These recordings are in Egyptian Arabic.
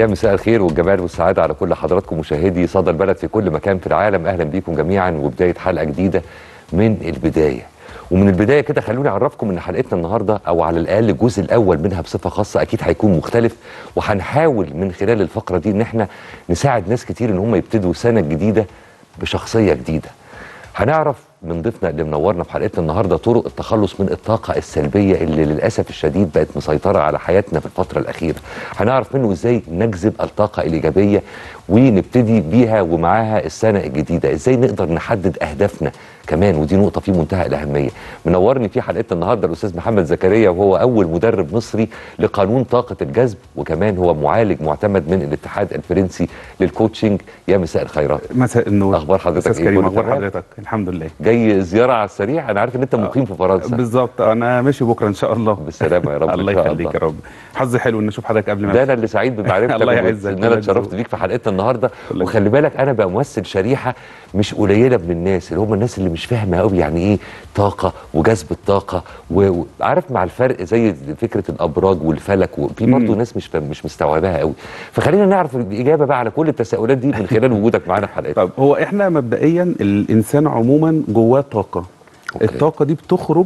يا مساء الخير والجمال والسعادة على كل حضراتكم مشاهدي صدى البلد في كل مكان في العالم أهلا بيكم جميعا وبداية حلقة جديدة من البداية ومن البداية كده خلوني أعرفكم إن حلقتنا النهاردة أو على الأقل الجزء الأول منها بصفة خاصة أكيد هيكون مختلف وهنحاول من خلال الفقرة دي إن إحنا نساعد ناس كتير إن هم يبتدوا سنة جديدة بشخصية جديدة هنعرف من ضيفنا اللي منورنا في حلقتنا النهارده طرق التخلص من الطاقه السلبيه اللي للاسف الشديد بقت مسيطره على حياتنا في الفتره الاخيره. هنعرف منه ازاي نجذب الطاقه الايجابيه ونبتدي بيها ومعاها السنه الجديده، ازاي نقدر نحدد اهدافنا كمان ودي نقطه في منتهى الاهميه. منورني في حلقتنا النهارده الاستاذ محمد زكريا وهو اول مدرب مصري لقانون طاقه الجذب وكمان هو معالج معتمد من الاتحاد الفرنسي للكوتشنج يا مساء الخيرات. مساء النور اخبار حضرتك استاذ إيه؟ كريم كله اخبار تمام؟ حضرتك الحمد لله جاي زياره على السريع انا عارف ان انت مقيم في فرنسا بالظبط انا ماشي بكره ان شاء الله بالسلامه يا رب الله إن شاء يخليك يا رب حظي حلو ان اشوف حضرتك قبل ما ده انا اللي سعيد بمعرفتك الله وإن يعزك، ان الله انا اتشرفت يرزقك. بيك في حلقتنا النهارده الله وخلي بالك انا بمثل شريحه مش قليله من الناس اللي هم الناس اللي مش فاهمه قوي يعني ايه طاقه وجذب الطاقه و- وعارف مع الفرق زي فكره الابراج والفلك وفي برضه مم. ناس مش فاهم مش مستوعباها قوي فخلينا نعرف الاجابه بقى على كل التساؤلات دي من خلال وجودك معانا في حلقتنا طب هو احنا مبدئيا الانسان عموما جواه طاقه أوكي. الطاقه دي بتخرج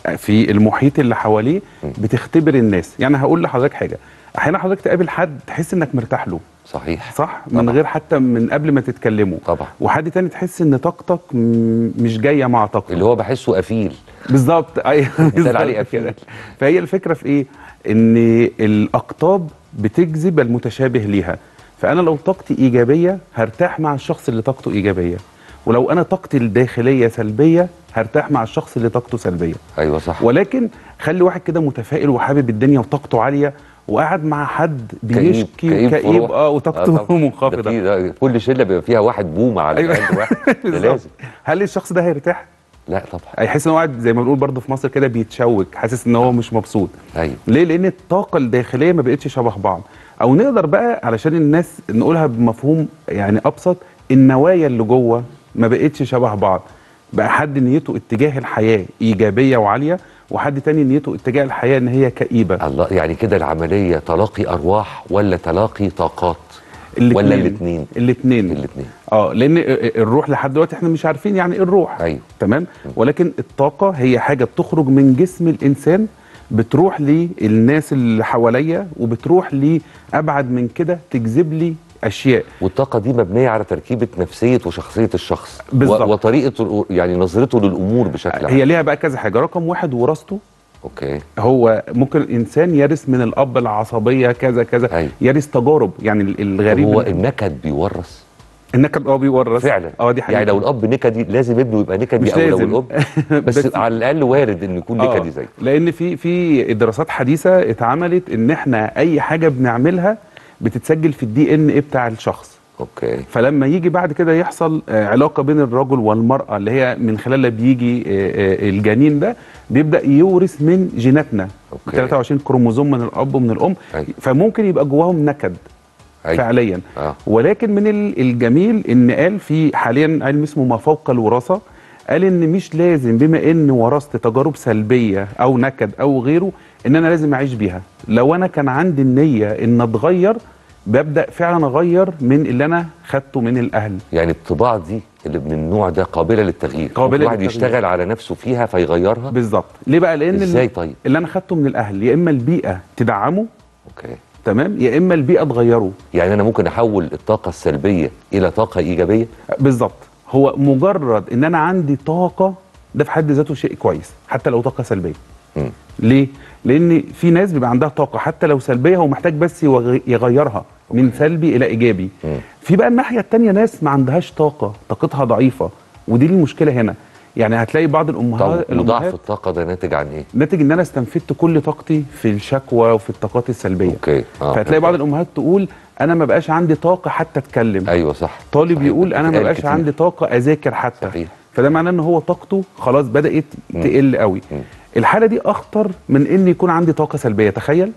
في المحيط اللي حواليه بتختبر الناس يعني هقول لحضرتك حاجه احيانا حضرتك تقابل حد تحس انك مرتاح له صحيح صح من طبعا. غير حتى من قبل ما تتكلموا طبعا وحد تاني تحس ان طاقتك م- مش جايه مع طاقته اللي هو بحسه قفيل بالظبط ايوه بالظبط عليه كده. أكيد. فهي الفكره في ايه ان الاقطاب بتجذب المتشابه ليها فانا لو طاقتي ايجابيه هرتاح مع الشخص اللي طاقته ايجابيه ولو انا طاقتي الداخليه سلبيه هرتاح مع الشخص اللي طاقته سلبيه ايوه صح ولكن خلي واحد كده متفائل وحابب الدنيا وطاقته عاليه وقاعد مع حد بيشكي كئيب في كئيب روح. اه وطاقته طبعاً. ده منخفضه في- ده كل شله بيبقى فيها واحد بوم على أيوة. الاقل واحد ده بالظبط. لازم هل الشخص ده هيرتاح؟ لا طبعا هيحس ان هو قاعد زي ما بنقول برضه في مصر كده بيتشوك حاسس ان هو مش مبسوط ايوه ليه لان الطاقه الداخليه ما بقتش شبه بعض او نقدر بقى علشان الناس نقولها بمفهوم يعني ابسط النوايا اللي جوه ما بقتش شبه بعض بقى حد نيته اتجاه الحياه ايجابيه وعاليه وحد تاني نيته اتجاه الحياه ان هي كئيبه الله يعني كده العمليه تلاقي ارواح ولا تلاقي طاقات ولا الاثنين الاثنين الاثنين اه لان الروح لحد دلوقتي احنا مش عارفين يعني ايه الروح ايوه تمام ولكن الطاقه هي حاجه بتخرج من جسم الانسان بتروح للناس اللي حواليا وبتروح لابعد من كده تجذب لي اشياء والطاقه دي مبنيه على تركيبه نفسيه وشخصيه الشخص بالظبط. و- وطريقه يعني نظرته للامور بشكل عام هي ليها بقى كذا حاجه رقم واحد وراثته اوكي هو ممكن الانسان يرث من الاب العصبيه كذا كذا أيوة. يرث تجارب يعني ال- طب الغريب هو إن- النكد بيورث النكد اه بيورث فعلا اه دي حقيقه يعني لو الاب نكدي لازم ابنه يبقى نكدي مش او لو لازم. الاب بس, بس- على الاقل وارد انه يكون آه، نكدي زيه لان في في دراسات حديثه اتعملت ان احنا اي حاجه بنعملها بتتسجل في الدي ان ايه بتاع الشخص اوكي فلما يجي بعد كده يحصل آه، علاقه بين الرجل والمراه اللي هي من خلالها بيجي آه، آه، الجنين ده بيبدا يورث من جيناتنا أوكي. 23 كروموزوم من الاب ومن الام أيوة. فممكن يبقى جواهم نكد أيوة. فعليا اه ولكن من ال- الجميل ان قال في حاليا علم اسمه ما فوق الوراثه قال ان مش لازم بما ان ورثت تجارب سلبيه او نكد او غيره ان انا لازم اعيش بيها لو انا كان عندي النيه ان اتغير ببدا فعلا اغير من اللي انا خدته من الاهل يعني الطباع دي اللي من النوع ده قابله للتغيير قابلة ممكن الواحد للتغيير. يشتغل على نفسه فيها فيغيرها بالظبط ليه بقى لان ازاي اللي, طيب اللي انا خدته من الاهل يا اما البيئه تدعمه اوكي تمام يا اما البيئه تغيره يعني انا ممكن احول الطاقه السلبيه الى طاقه ايجابيه بالظبط هو مجرد ان انا عندي طاقه ده في حد ذاته شيء كويس حتى لو طاقه سلبيه مم. ليه لان في ناس بيبقى عندها طاقه حتى لو سلبيه هو محتاج بس يوغ- يغيرها من سلبي الى ايجابي مم. في بقى الناحيه التانية ناس ما عندهاش طاقه طاقتها ضعيفه ودي المشكله هنا يعني هتلاقي بعض طب الامهات وضعف الامهات الطاقه ده ناتج عن ايه ناتج ان انا استنفدت كل طاقتي في الشكوى وفي الطاقات السلبيه اوكي اه فهتلاقي بعض الامهات تقول انا ما بقاش عندي طاقه حتى اتكلم ايوه صح طالب صحيح. يقول انا ما بتتقال بقاش كتير. عندي طاقه اذاكر حتى صحيح فده معناه ان هو طاقته خلاص بدات تقل قوي مم. الحاله دي اخطر من ان يكون عندي طاقه سلبيه تخيل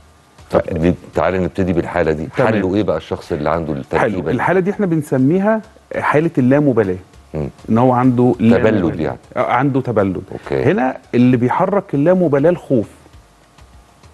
طب دي- تعالى نبتدي بالحاله دي تمام. حله ايه بقى الشخص اللي عنده حلو التركيبه دي الحاله دي احنا بنسميها حاله اللامبالاه مم. ان هو عنده تبلد لامبالاة. يعني. آه، عنده تبلد اوكي هنا اللي بيحرك اللامبالاه الخوف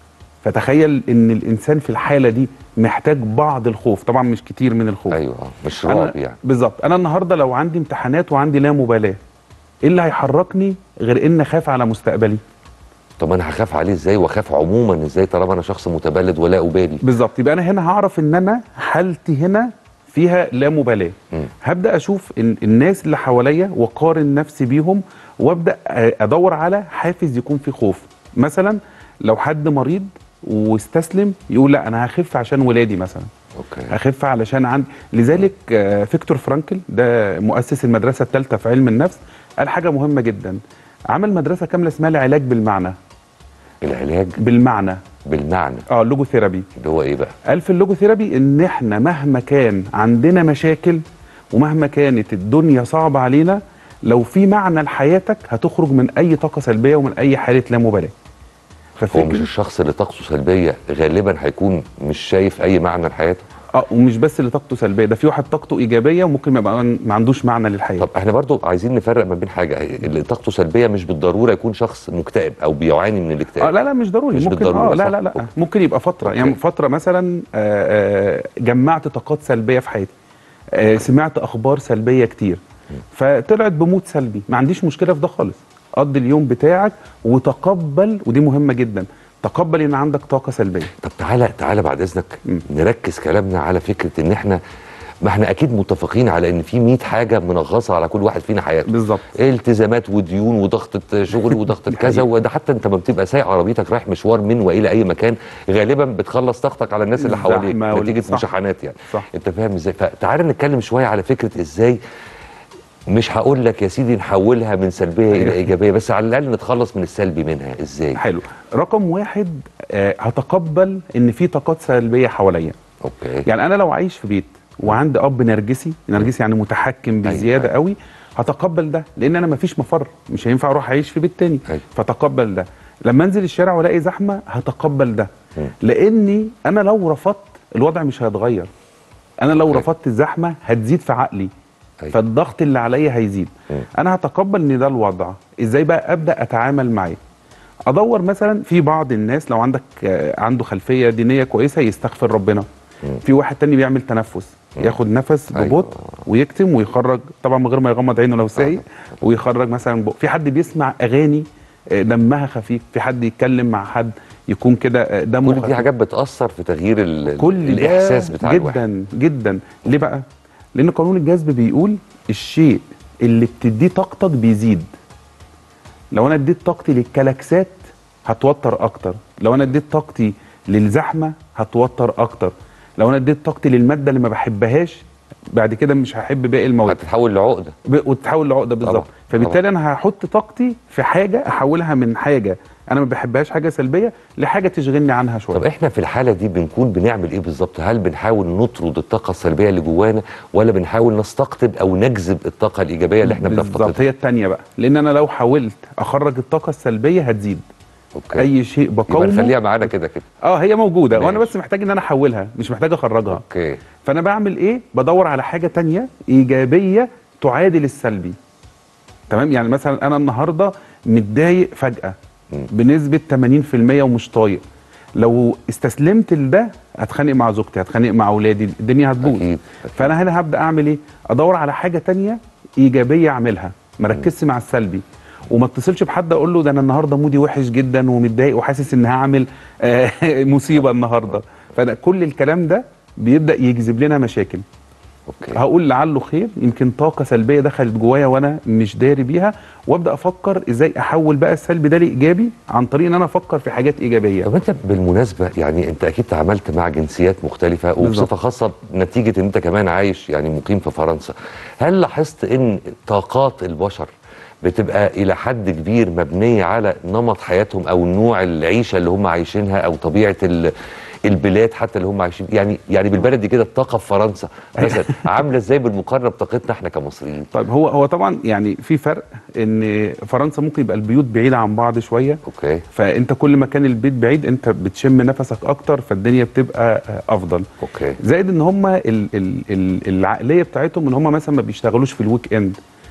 فتخيل ان الانسان في الحاله دي محتاج بعض الخوف طبعا مش كتير من الخوف ايوه آه، مش أنا- رعب يعني بالظبط انا النهارده لو عندي امتحانات وعندي لا مبالاه ايه اللي هيحركني غير ان اخاف على مستقبلي طب انا هخاف عليه ازاي واخاف عموما ازاي طالما انا شخص متبلد ولا ابالي بالظبط يبقى انا هنا هعرف ان انا حالتي هنا فيها لا مبالاه مم. هبدا اشوف إن الناس اللي حواليا واقارن نفسي بيهم وابدا ادور على حافز يكون فيه خوف مثلا لو حد مريض واستسلم يقول لا انا هخف عشان ولادي مثلا اوكي هخف علشان عندي لذلك آه، فيكتور فرانكل ده مؤسس المدرسه الثالثه في علم النفس قال حاجه مهمه جدا عمل مدرسه كامله اسمها العلاج بالمعنى العلاج بالمعنى بالمعنى اه اللوجوثيرابي اللي هو ايه بقى قال في اللوجوثيرابي ان احنا مهما كان عندنا مشاكل ومهما كانت الدنيا صعبه علينا لو في معنى لحياتك هتخرج من اي طاقه سلبيه ومن اي حاله لا مبالاه هو مش ففكر الشخص اللي طاقته سلبيه غالبا هيكون مش شايف اي معنى لحياته اه ومش بس اللي طاقته سلبيه ده في واحد طاقته ايجابيه وممكن ما يبقى ما عندوش معنى للحياه طب احنا برضو عايزين نفرق ما بين حاجه اللي طاقته سلبيه مش بالضروره يكون شخص مكتئب او بيعاني من اه الاكتئاب لا لا مش ضروري مش ممكن بالضرورة، اه لا صح؟ لا لا أوكي. ممكن يبقى فتره أوكي. يعني فتره مثلا آه، آه، جمعت طاقات سلبيه في حياتي آه، سمعت اخبار سلبيه كتير فطلعت بمود سلبي ما عنديش مشكله في ده خالص قضي اليوم بتاعك وتقبل ودي مهمه جدا تقبل ان عندك طاقه سلبيه طب تعالى تعالى بعد اذنك مم. نركز كلامنا على فكره ان احنا ما احنا اكيد متفقين على ان في 100 حاجه منغصه على كل واحد فينا حياته بالظبط التزامات وديون وضغطة شغل وضغطة دي كذا حقيقة. وده حتى انت ما بتبقى سايق عربيتك رايح مشوار من والى اي مكان غالبا بتخلص طاقتك على الناس اللي حواليك الزحمة وال- نتيجه صح. مشاحنات يعني صح انت فاهم ازاي فتعالى نتكلم شويه على فكره ازاي مش هقول لك يا سيدي نحولها من سلبيه الى أيوة. ايجابيه بس على الاقل نتخلص من السلبي منها ازاي حلو رقم واحد آه، هتقبل ان في طاقات سلبيه حواليا اوكي يعني انا لو عايش في بيت وعندي اب نرجسي نرجسي يعني متحكم أيوة، بزياده أيوة. قوي هتقبل ده لان انا مفيش مفر مش هينفع اروح اعيش في بيت تاني أيوة. فتقبل ده لما انزل الشارع والاقي زحمه هتقبل ده مم. لاني انا لو رفضت الوضع مش هيتغير انا لو أوكي. رفضت الزحمه هتزيد في عقلي أيوة. فالضغط اللي عليا هيزيد مم. انا هتقبل ان ده الوضع ازاي بقى ابدا اتعامل معاه ادور مثلا في بعض الناس لو عندك آه، عنده خلفيه دينيه كويسه يستغفر ربنا مم. في واحد تاني بيعمل تنفس ياخد نفس أيوة. ببطء ويكتم ويخرج طبعا من غير ما يغمض عينه لو سايق ويخرج مثلا بق. في حد بيسمع اغاني آه، دمها خفيف في حد يتكلم مع حد يكون كده آه، دمه كل دي خفيف حاجات بتاثر في تغيير ال- كل الاحساس ده بتاع الواحد جدا جدا ليه بقى لان قانون الجذب بيقول الشيء اللي بتديه طاقتك بيزيد لو انا اديت طاقتي للكلاكسات هتوتر اكتر لو انا اديت طاقتي للزحمه هتوتر اكتر لو انا اديت طاقتي للماده اللي ما بحبهاش بعد كده مش هحب باقي المواد هتتحول لعقده ب- وتتحول لعقده بالظبط طبعا، فبالتالي انا هحط طاقتي في حاجه احولها من حاجه انا ما بحبهاش حاجه سلبيه لحاجه تشغلني عنها شويه طب احنا في الحاله دي بنكون بنعمل ايه بالظبط هل بنحاول نطرد الطاقه السلبيه اللي جوانا ولا بنحاول نستقطب او نجذب الطاقه الايجابيه اللي احنا بالظبط بنفتقدها هي الثانيه بقى لان انا لو حاولت اخرج الطاقه السلبيه هتزيد اوكي اي شيء يبقى بقاومه نخليها معانا كده كده اه هي موجوده وانا ماشي. بس محتاج ان انا احولها مش محتاج اخرجها اوكي فانا بعمل ايه بدور على حاجه تانية ايجابيه تعادل السلبي تمام يعني مثلا انا النهارده متضايق فجاه مم. بنسبه 80% ومش طايق لو استسلمت لده هتخانق مع زوجتي هتخانق مع اولادي الدنيا هتبوظ اكيد فانا هنا هبدا اعمل ايه ادور على حاجه تانية ايجابيه اعملها ما ركزش مع السلبي وما اتصلش بحد اقول له ده انا النهارده مودي وحش جدا ومتضايق وحاسس ان هعمل آه، مصيبه النهارده فانا كل الكلام ده بيبدا يجذب لنا مشاكل اوكي هقول لعله خير يمكن طاقه سلبيه دخلت جوايا وانا مش داري بيها وابدا افكر ازاي احول بقى السلبي ده لايجابي عن طريق ان انا افكر في حاجات ايجابيه طب انت بالمناسبه يعني انت اكيد تعاملت مع جنسيات مختلفه وبصفه بالظبط. خاصه نتيجه ان انت كمان عايش يعني مقيم في فرنسا هل لاحظت ان طاقات البشر بتبقى الى حد كبير مبنيه على نمط حياتهم او نوع العيشه اللي هم عايشينها او طبيعه ال البلاد حتى اللي هم عايشين يعني يعني بالبلدي كده الطاقه في فرنسا مثلا عامله ازاي بالمقارنه بطاقتنا احنا كمصريين طيب هو هو طبعا يعني في فرق ان فرنسا ممكن يبقى البيوت بعيده عن بعض شويه اوكي فانت كل ما كان البيت بعيد انت بتشم نفسك اكتر فالدنيا بتبقى آه، افضل اوكي زائد ان هم ال ال ال العقليه بتاعتهم ان هم مثلا ما بيشتغلوش في الويك اند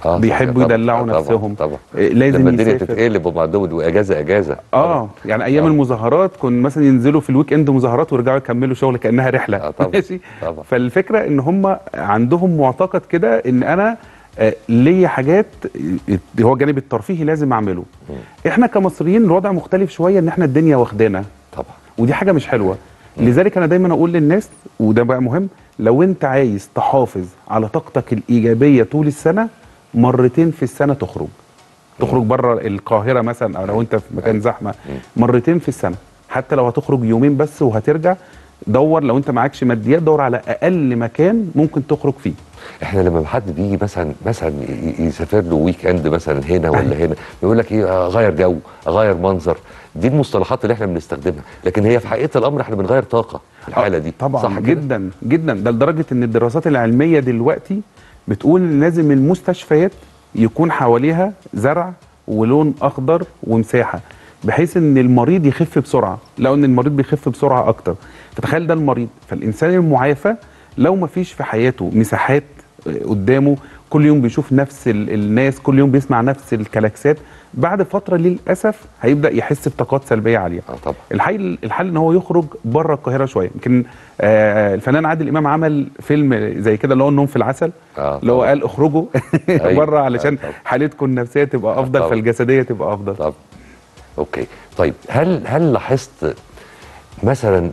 آه، بيحبوا طبعاً، يدلعوا آه، طبعاً، نفسهم طبعا آه، لازم لما الدنيا يسافر. تتقلب وهم عندهم اجازه اجازه اه يعني ايام آه. المظاهرات كن مثلا ينزلوا في الويك اند مظاهرات ويرجعوا يكملوا شغل كانها رحله آه، طبعاً، ماشي طبعاً. فالفكره ان هم عندهم معتقد كده ان انا آه، ليا حاجات آه، هو الجانب الترفيهي لازم اعمله احنا كمصريين الوضع مختلف شويه ان احنا الدنيا واخدانا طبعا ودي حاجه مش حلوه لذلك انا دايما اقول للناس وده بقى مهم لو انت عايز تحافظ على طاقتك الايجابيه طول السنه مرتين في السنه تخرج تخرج بره القاهره مثلا او لو انت في مكان زحمه مرتين في السنه حتى لو هتخرج يومين بس وهترجع دور لو انت معكش ماديات دور على اقل مكان ممكن تخرج فيه احنا لما حد بيجي مثلا مثلا ي- يسافر له ويك اند مثلا هنا ولا هنا بيقول لك ايه اغير جو اغير منظر دي المصطلحات اللي احنا بنستخدمها لكن هي في حقيقه الامر احنا بنغير طاقه في الحاله دي طبعا صح كده؟ جدا جدا ده لدرجه ان الدراسات العلميه دلوقتي بتقول ان لازم المستشفيات يكون حواليها زرع ولون اخضر ومساحه بحيث ان المريض يخف بسرعه لو ان المريض بيخف بسرعه اكتر فتخيل ده المريض فالانسان المعافى لو ما فيش في حياته مساحات آه، قدامه كل يوم بيشوف نفس ال- الناس كل يوم بيسمع نفس الكلاكسات بعد فتره للاسف هيبدا يحس بطاقات سلبيه عاليه اه طبعا الحل الحل ان هو يخرج بره القاهره شويه يمكن آه الفنان عادل امام عمل فيلم زي كده اللي هو النوم في العسل آه، اللي هو طبعاً. قال اخرجوا أيوة، بره آه، علشان طبعاً. حالتكم النفسيه تبقى افضل طبعاً. فالجسديه تبقى افضل طب اوكي طيب هل هل لاحظت مثلا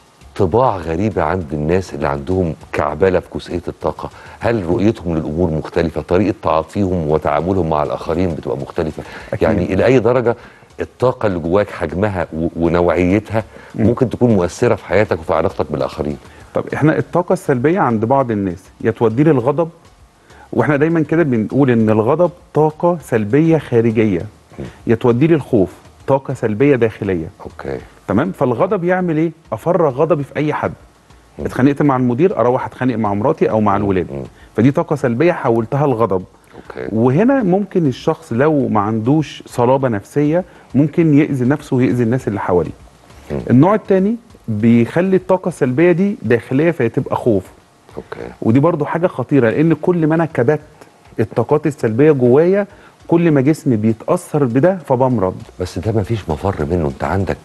طباع غريبه عند الناس اللي عندهم كعبله في جزئيه الطاقه هل رؤيتهم للامور مختلفه طريقه تعاطيهم وتعاملهم مع الاخرين بتبقى مختلفه أكيد. يعني الى اي درجه الطاقه اللي جواك حجمها و- ونوعيتها ممكن تكون مؤثره في حياتك وفي علاقتك بالاخرين طب احنا الطاقه السلبيه عند بعض الناس يا تودي للغضب واحنا دايما كده بنقول ان الغضب طاقه سلبيه خارجيه يا تودي للخوف طاقه سلبيه داخليه اوكي تمام فالغضب يعمل ايه افرغ غضبي في اي حد اتخانقت مع المدير اروح اتخانق مع مراتي او مع الولاد مم. فدي طاقه سلبيه حولتها لغضب اوكي وهنا ممكن الشخص لو ما عندوش صلابه نفسيه ممكن يأذي نفسه ويأذي الناس اللي حواليه مم. النوع الثاني بيخلي الطاقه السلبيه دي داخليه فتبقى خوف اوكي ودي برضو حاجه خطيره لان كل ما انا كبت الطاقات السلبيه جوايا كل ما جسمي بيتاثر بده فبمرض بس ده مفيش مفر منه انت عندك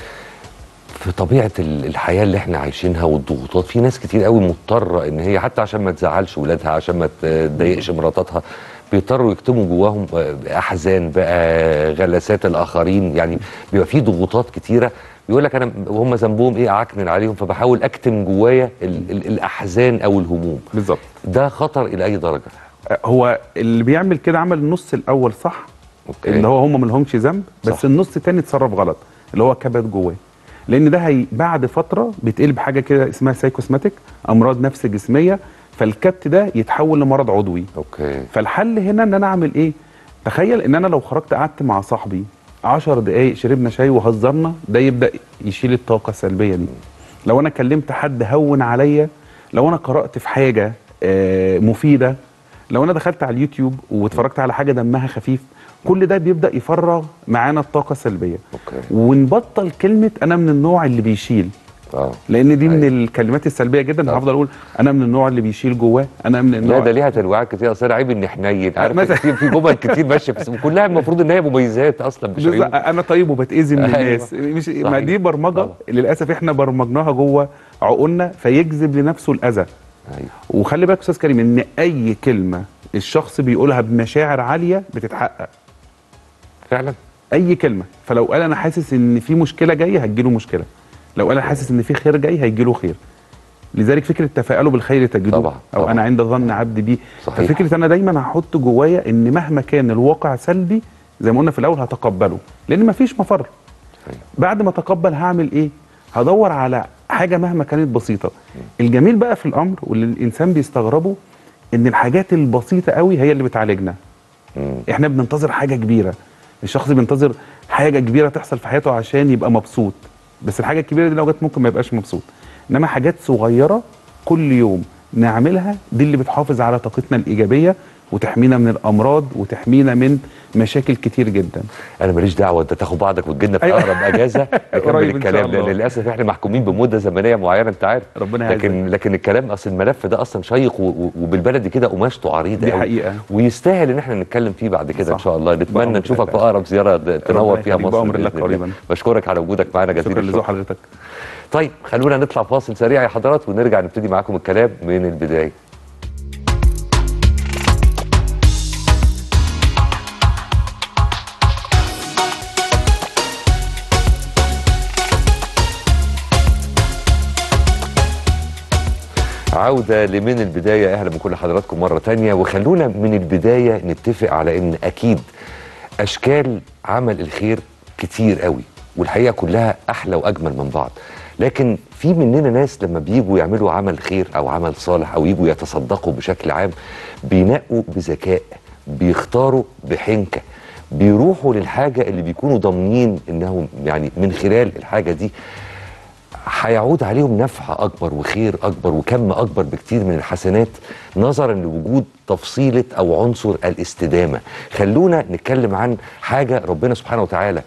في طبيعه ال- الحياه اللي احنا عايشينها والضغوطات في ناس كتير قوي مضطره ان هي حتى عشان ما تزعلش ولادها عشان ما تضايقش مراتاتها بيضطروا يكتموا جواهم آه، احزان بقى غلاسات الاخرين يعني بيبقى في ضغوطات كتيره بيقول لك انا وهم ذنبهم ايه اعكنن عليهم فبحاول اكتم جوايا ال- ال- الاحزان او الهموم بالظبط ده خطر الى اي درجه هو اللي بيعمل كده عمل النص الاول صح اوكي اللي هو هم ملهمش ذنب بس صح. النص التاني اتصرف غلط اللي هو كبت جواه لان ده هي بعد فتره بيتقلب حاجه كده اسمها سايكوسماتيك امراض نفس جسميه فالكبت ده يتحول لمرض عضوي اوكي فالحل هنا ان انا اعمل ايه تخيل ان انا لو خرجت قعدت مع صاحبي 10 دقايق شربنا شاي وهزرنا ده يبدا يشيل الطاقه السلبيه دي لو انا كلمت حد هون عليا لو انا قرات في حاجه آه، مفيده لو انا دخلت على اليوتيوب واتفرجت على حاجه دمها خفيف كل ده بيبدا يفرغ معانا الطاقه السلبيه اوكي ونبطل كلمه انا من النوع اللي بيشيل اه لان دي من أيوة. الكلمات السلبيه جدا طبعا. هفضل اقول انا من النوع اللي بيشيل جواه انا من لا النوع ده ليها تنويعات كتير اصل عيب ان حنين عارف مثلا. كتير في جمل كتير ماشيه في كلها المفروض ان هي مميزات اصلا مش عيوب بالظبط انا طيب وبتاذي من أيوة. الناس مش ما صحيح. دي برمجه طبعا. للاسف احنا برمجناها جوه عقولنا فيجذب لنفسه الاذى ايوه وخلي بالك يا استاذ كريم ان اي كلمه الشخص بيقولها بمشاعر عاليه بتتحقق فعلا اي كلمه فلو قال انا حاسس ان في مشكله جايه هتجيله مشكله لو قال انا حاسس ان في خير جاي هيجيله خير لذلك فكره تفاءلوا بالخير تجدوه طبعا، او طبعا. انا عند ظن عبدي بي صحيح. ففكره انا دايما هحط جوايا ان مهما كان الواقع سلبي زي ما قلنا في الاول هتقبله لان مفيش مفر أيوة. بعد ما اتقبل هعمل ايه هدور على حاجه مهما كانت بسيطه الجميل بقى في الامر واللي الانسان بيستغربه ان الحاجات البسيطه قوي هي اللي بتعالجنا مم. احنا بننتظر حاجه كبيره الشخص بينتظر حاجه كبيره تحصل في حياته عشان يبقى مبسوط بس الحاجه الكبيره دي لو جت ممكن ما يبقاش مبسوط انما حاجات صغيره كل يوم نعملها دي اللي بتحافظ على طاقتنا الايجابيه وتحمينا من الامراض وتحمينا من مشاكل كتير جدا انا ماليش دعوه انت تاخد بعضك وتجينا في أيوة. اقرب اجازه نكمل قريب إن شاء الكلام لان الله. للاسف احنا محكومين بمده زمنيه معينه انت عارف ربنا يعزك. لكن لكن الكلام اصل الملف ده اصلا شيق و- و- وبالبلدي كده قماشته عريضه دي قوي. حقيقة. ويستاهل ان احنا نتكلم فيه بعد كده ان صح. شاء الله نتمنى بأمر نشوفك الله في اقرب زياره د- تنور ربنا فيها يخليك، مصر بأمر الله بإذن الله. قريبا. بشكرك على وجودك معانا جزيل شكرا لذوق الشكر حضرتك طيب خلونا نطلع فاصل سريع يا حضرات ونرجع نبتدي معاكم الكلام من البدايه عودة لمن البداية أهلا بكل حضراتكم مرة تانية وخلونا من البداية نتفق على أن أكيد أشكال عمل الخير كتير قوي والحقيقة كلها أحلى وأجمل من بعض لكن في مننا ناس لما بيجوا يعملوا عمل خير أو عمل صالح أو يجوا يتصدقوا بشكل عام بينقوا بذكاء بيختاروا بحنكة بيروحوا للحاجة اللي بيكونوا ضامنين إنهم يعني من خلال الحاجة دي هيعود عليهم نفع اكبر وخير اكبر وكم اكبر بكتير من الحسنات نظرا لوجود تفصيله او عنصر الاستدامه خلونا نتكلم عن حاجه ربنا سبحانه وتعالى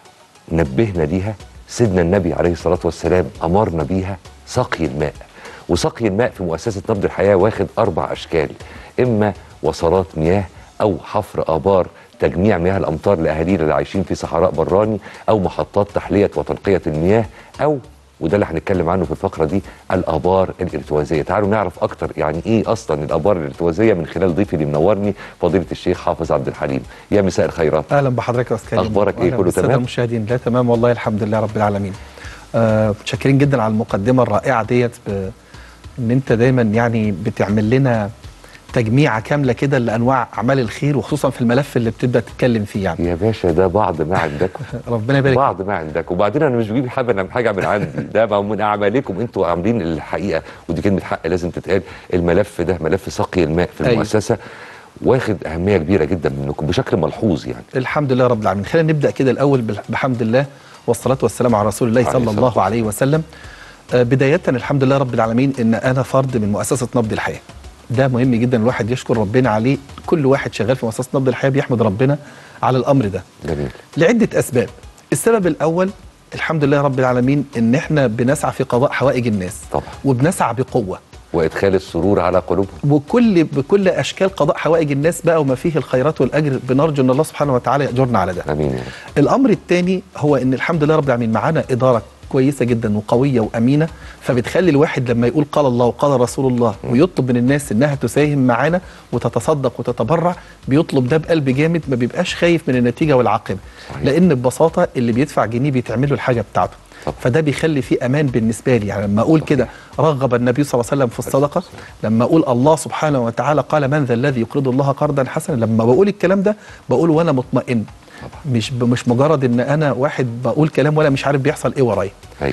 نبهنا ليها سيدنا النبي عليه الصلاه والسلام امرنا بيها سقي الماء وسقي الماء في مؤسسه نبض الحياه واخد اربع اشكال اما وصلات مياه او حفر ابار تجميع مياه الامطار لاهالينا اللي عايشين في صحراء براني او محطات تحليه وتنقيه المياه او وده اللي هنتكلم عنه في الفقره دي الابار الارتوازيه تعالوا نعرف اكتر يعني ايه اصلا الابار الارتوازيه من خلال ضيفي اللي منورني فضيله الشيخ حافظ عبد الحليم يا مساء الخيرات اهلا بحضرتك يا استاذ كريم أخبارك إيه؟ وأهلاً كله بالسادة تمام؟ المشاهدين لا تمام والله الحمد لله رب العالمين آه، متشكرين جدا على المقدمه الرائعه ديت ب- ان انت دايما يعني بتعمل لنا تجميعه كامله كده لانواع اعمال الخير وخصوصا في الملف اللي بتبدا تتكلم فيه يعني يا باشا ده بعض ما عندكم ربنا يبارك فيك. بعض ما عندك وبعدين انا مش بجيب حاجه من حاجه من عندي ده ما هو من اعمالكم انتوا عاملين الحقيقه ودي كلمه حق لازم تتقال الملف ده ملف سقي الماء في أيوة. المؤسسه واخد اهميه كبيره جدا منكم بشكل ملحوظ يعني الحمد لله رب العالمين خلينا نبدا كده الاول بال- بحمد الله والصلاه والسلام على رسول الله عليه صلى الصلاة الله عليه وسلم آه، بدايه الحمد لله رب العالمين ان انا فرد من مؤسسه نبض الحياه ده مهم جدا الواحد يشكر ربنا عليه كل واحد شغال في مؤسسه نبض الحياه بيحمد ربنا على الامر ده جميل لعده اسباب السبب الاول الحمد لله رب العالمين ان احنا بنسعى في قضاء حوائج الناس طبعا وبنسعى بقوه وادخال السرور على قلوبهم وكل بكل اشكال قضاء حوائج الناس بقى وما فيه الخيرات والاجر بنرجو ان الله سبحانه وتعالى ياجرنا على ده امين يا رب الامر الثاني هو ان الحمد لله رب العالمين معانا اداره كويسه جدا وقويه وامينه فبتخلي الواحد لما يقول قال الله وقال رسول الله ويطلب من الناس انها تساهم معانا وتتصدق وتتبرع بيطلب ده بقلب جامد ما بيبقاش خايف من النتيجه والعاقبه صحيح. لان ببساطه اللي بيدفع جنيه بيتعمل له الحاجه بتاعته طبعا. فده بيخلي فيه امان بالنسبه لي يعني لما اقول كده رغب النبي صلى الله عليه وسلم في الصدقه لما اقول الله سبحانه وتعالى قال من ذا الذي يقرض الله قرضا حسنا لما بقول الكلام ده بقول وانا مطمئن مش ب- مش مجرد ان انا واحد بقول كلام ولا مش عارف بيحصل ايه ورايا ايوه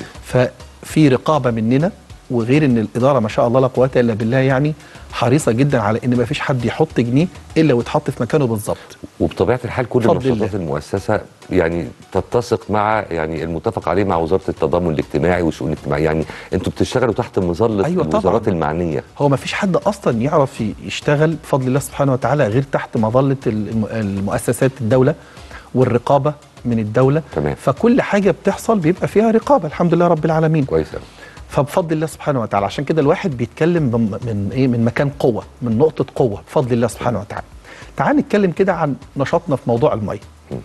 ففي رقابه مننا وغير ان الاداره ما شاء الله لا قوه الا بالله يعني حريصه جدا على ان ما فيش حد يحط جنيه الا ويتحط في مكانه بالظبط وبطبيعه الحال كل بفضل نشاطات الله. المؤسسه يعني تتسق مع يعني المتفق عليه مع وزاره التضامن الاجتماعي والشؤون الاجتماعيه يعني انتوا بتشتغلوا تحت مظله أيوة طبعاً. الوزارات المعنيه هو ما فيش حد اصلا يعرف ي- يشتغل بفضل الله سبحانه وتعالى غير تحت مظله الم- المؤسسات الدوله والرقابه من الدوله تمام. فكل حاجه بتحصل بيبقى فيها رقابه الحمد لله رب العالمين كويس قوي فبفضل الله سبحانه وتعالى عشان كده الواحد بيتكلم من, من ايه من مكان قوه من نقطه قوه بفضل الله سبحانه وتعالى تعال نتكلم كده عن نشاطنا في موضوع الميه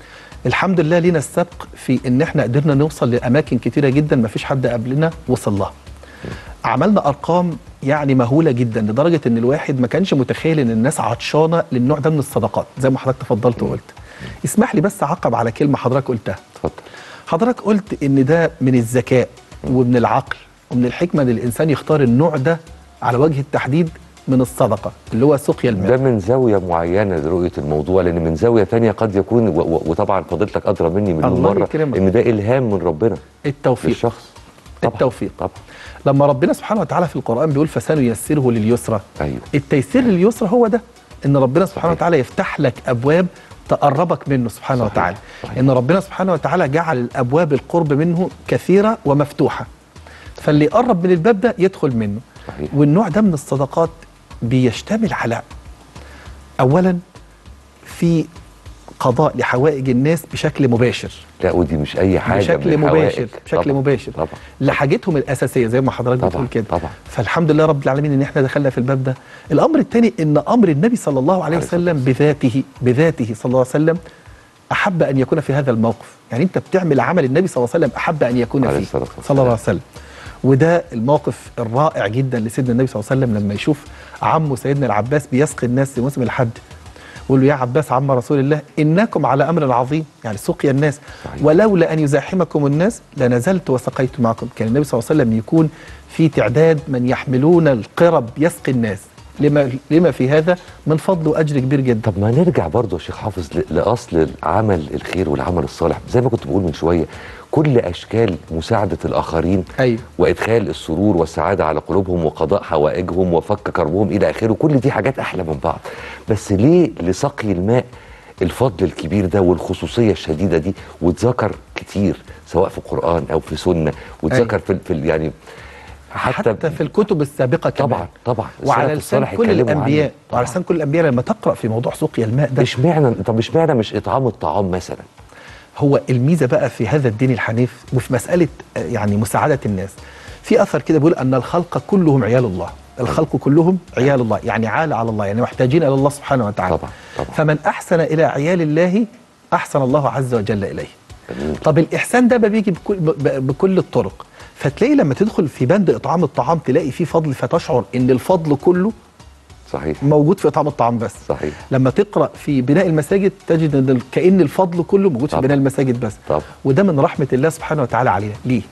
الحمد لله لينا السبق في ان احنا قدرنا نوصل لاماكن كتيره جدا ما فيش حد قبلنا وصل لها عملنا ارقام يعني مهوله جدا لدرجه ان الواحد ما كانش متخيل ان الناس عطشانه للنوع ده من الصدقات زي ما حضرتك تفضلت وقلت اسمح لي بس اعقب على كلمه حضرتك قلتها اتفضل حضرتك قلت ان ده من الذكاء ومن العقل ومن الحكمه ان الانسان يختار النوع ده على وجه التحديد من الصدقه اللي هو سقيا الماء ده من زاويه معينه لرؤيه الموضوع لان من زاويه تانية قد يكون و- و- وطبعا فضيلتك ادرى مني مليون الله مره يكرمك. ان ده الهام من ربنا التوفيق للشخص طبعا التوفيق. طبعا لما ربنا سبحانه وتعالى في القران بيقول فسنيسره لليسرى ايوه التيسير لليسرى هو ده ان ربنا سبحانه صحيح. وتعالى يفتح لك ابواب تقربك منه سبحانه صحيح. وتعالى صحيح. ان ربنا سبحانه وتعالى جعل الابواب القرب منه كثيره ومفتوحه فاللي يقرب من الباب ده يدخل منه صحيح والنوع ده من الصدقات بيشتمل على اولا في قضاء لحوائج الناس بشكل مباشر لا ودي مش اي حاجه بشكل من الحوائج. مباشر بشكل طبعا. مباشر طبعا لحاجتهم الاساسيه زي ما حضرتك طبعاً، بتقول كده طبعاً. فالحمد لله رب العالمين ان احنا دخلنا في الباب ده الامر الثاني ان امر النبي صلى الله عليه عليه الصلاة وسلم بذاته بذاته صلى الله عليه وسلم احب ان يكون في هذا الموقف يعني انت بتعمل عمل النبي صلى الله عليه وسلم احب ان يكون عليه فيه الصلاة والسلام. صلى الله عليه وسلم وده الموقف الرائع جدا لسيدنا النبي صلى الله عليه وسلم لما يشوف عمه سيدنا العباس بيسقي الناس في موسم الحج يقول له يا عباس عم رسول الله انكم على امر عظيم يعني سقيا الناس صحيح. ولولا ان يزاحمكم الناس لنزلت وسقيت معكم كان النبي صلى الله عليه وسلم يكون في تعداد من يحملون القرب يسقي الناس لما لما في هذا من فضل واجر كبير جدا طب ما نرجع برضه يا شيخ حافظ ل- لاصل العمل الخير والعمل الصالح زي ما كنت بقول من شويه كل اشكال مساعده الاخرين ايوه وادخال السرور والسعاده على قلوبهم وقضاء حوائجهم وفك كربهم الى اخره كل دي حاجات احلى من بعض بس ليه لسقي الماء الفضل الكبير ده والخصوصيه الشديده دي واتذكر كتير سواء في القران او في سنه واتذكر في, في ال- يعني حتى, حتى في الكتب السابقه كمان طبعا طبعا وعلى السلف لسان الصالح كل اتكلموا عنه. الانبياء طبعاً. وعلى لسان كل الانبياء لما تقرا في موضوع سقيا الماء ده اشمعنى طب اشمعنى مش اطعام الطعام مثلا هو الميزه بقى في هذا الدين الحنيف وفي مساله آه، يعني مساعده الناس في اثر كده بيقول ان الخلق كلهم عيال الله الخلق كلهم عيال الله يعني عال على الله يعني محتاجين الى الله سبحانه وتعالى طبعا طبعا فمن احسن الى عيال الله احسن الله عز وجل اليه جميل. طب الاحسان ده بقى بيجي بكل, ب- بكل الطرق فتلاقي لما تدخل في بند اطعام الطعام تلاقي فيه فضل فتشعر ان الفضل كله صحيح موجود في اطعام الطعام بس صحيح لما تقرا في بناء المساجد تجد ان ال- كان الفضل كله موجود في طبعا. بناء المساجد بس طب وده من رحمه الله سبحانه وتعالى علينا ليه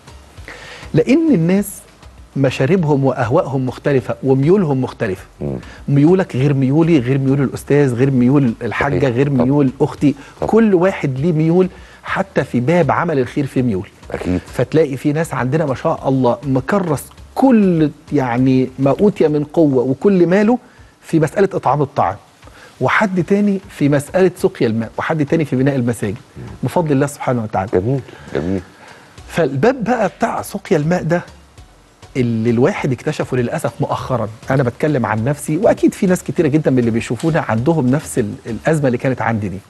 لان الناس مشاربهم واهوائهم مختلفه وميولهم مختلفه مم. ميولك غير ميولي غير ميول الاستاذ غير ميول الحاجه صحيح. غير طبعا. ميول اختي طبعا. كل واحد ليه ميول حتى في باب عمل الخير في ميول اكيد فتلاقي في ناس عندنا ما شاء الله مكرس كل يعني ما اوتي من قوه وكل ماله في مساله اطعام الطعام وحد تاني في مساله سقيا الماء وحد تاني في بناء المساجد بفضل الله سبحانه وتعالى جميل جميل فالباب بقى بتاع سقيا الماء ده اللي الواحد اكتشفه للاسف مؤخرا انا بتكلم عن نفسي واكيد في ناس كتيره جدا من اللي بيشوفونا عندهم نفس ال- الازمه اللي كانت عندي دي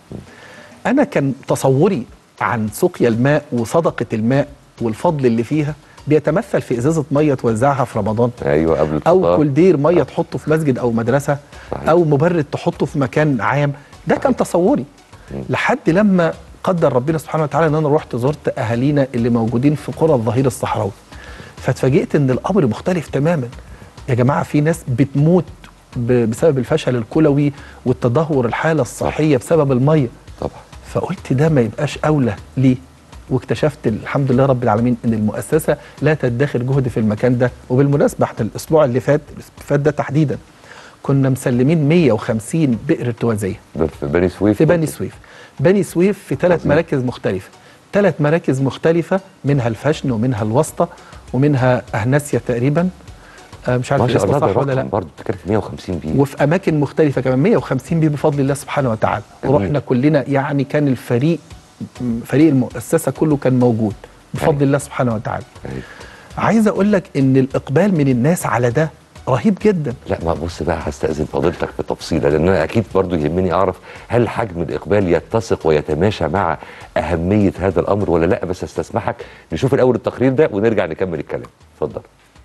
انا كان تصوري عن سقيا الماء وصدقه الماء والفضل اللي فيها بيتمثل في ازازه ميه توزعها في رمضان ايوه قبل او الفطار كولدير ميه تحطه في مسجد او مدرسه صحيح. او مبرد تحطه في مكان عام ده كان تصوري لحد لما قدر ربنا سبحانه وتعالى ان انا رحت زرت اهالينا اللي موجودين في قرى الظهير الصحراوي فاتفاجئت ان الامر مختلف تماما يا جماعه في ناس بتموت ب- بسبب الفشل الكلوي والتدهور الحاله الصحيه بسبب الميه طبعا فقلت ده ما يبقاش اولى ليه واكتشفت الحمد لله رب العالمين ان المؤسسه لا تدخر جهد في المكان ده وبالمناسبه احنا الاسبوع اللي فات الاسبوع اللي فات ده تحديدا كنا مسلمين 150 بئر ارتوازيه ده في بني سويف في بني سويف بني سويف في ثلاث عظيم. مراكز مختلفه ثلاث مراكز مختلفه منها الفشن ومنها الوسطى ومنها اهناسيا تقريبا آه، مش عارف ما شاء الاسم الله ده صح ولا لا رقم برضه بتتكلم في 150 بيه وفي اماكن مختلفه كمان 150 بيه بفضل الله سبحانه وتعالى جميل. ورحنا كلنا يعني كان الفريق م- فريق المؤسسه كله كان موجود بفضل أيوة. الله سبحانه وتعالى أيوة. عايز اقول لك ان الاقبال من الناس على ده رهيب جدا لا ما بص بقى هستأذن فضيلتك في تفصيلة لأن أنا أكيد برضو يهمني أعرف هل حجم الإقبال يتسق ويتماشى مع أهمية هذا الأمر ولا لا بس استسمحك نشوف الأول التقرير ده ونرجع نكمل الكلام اتفضل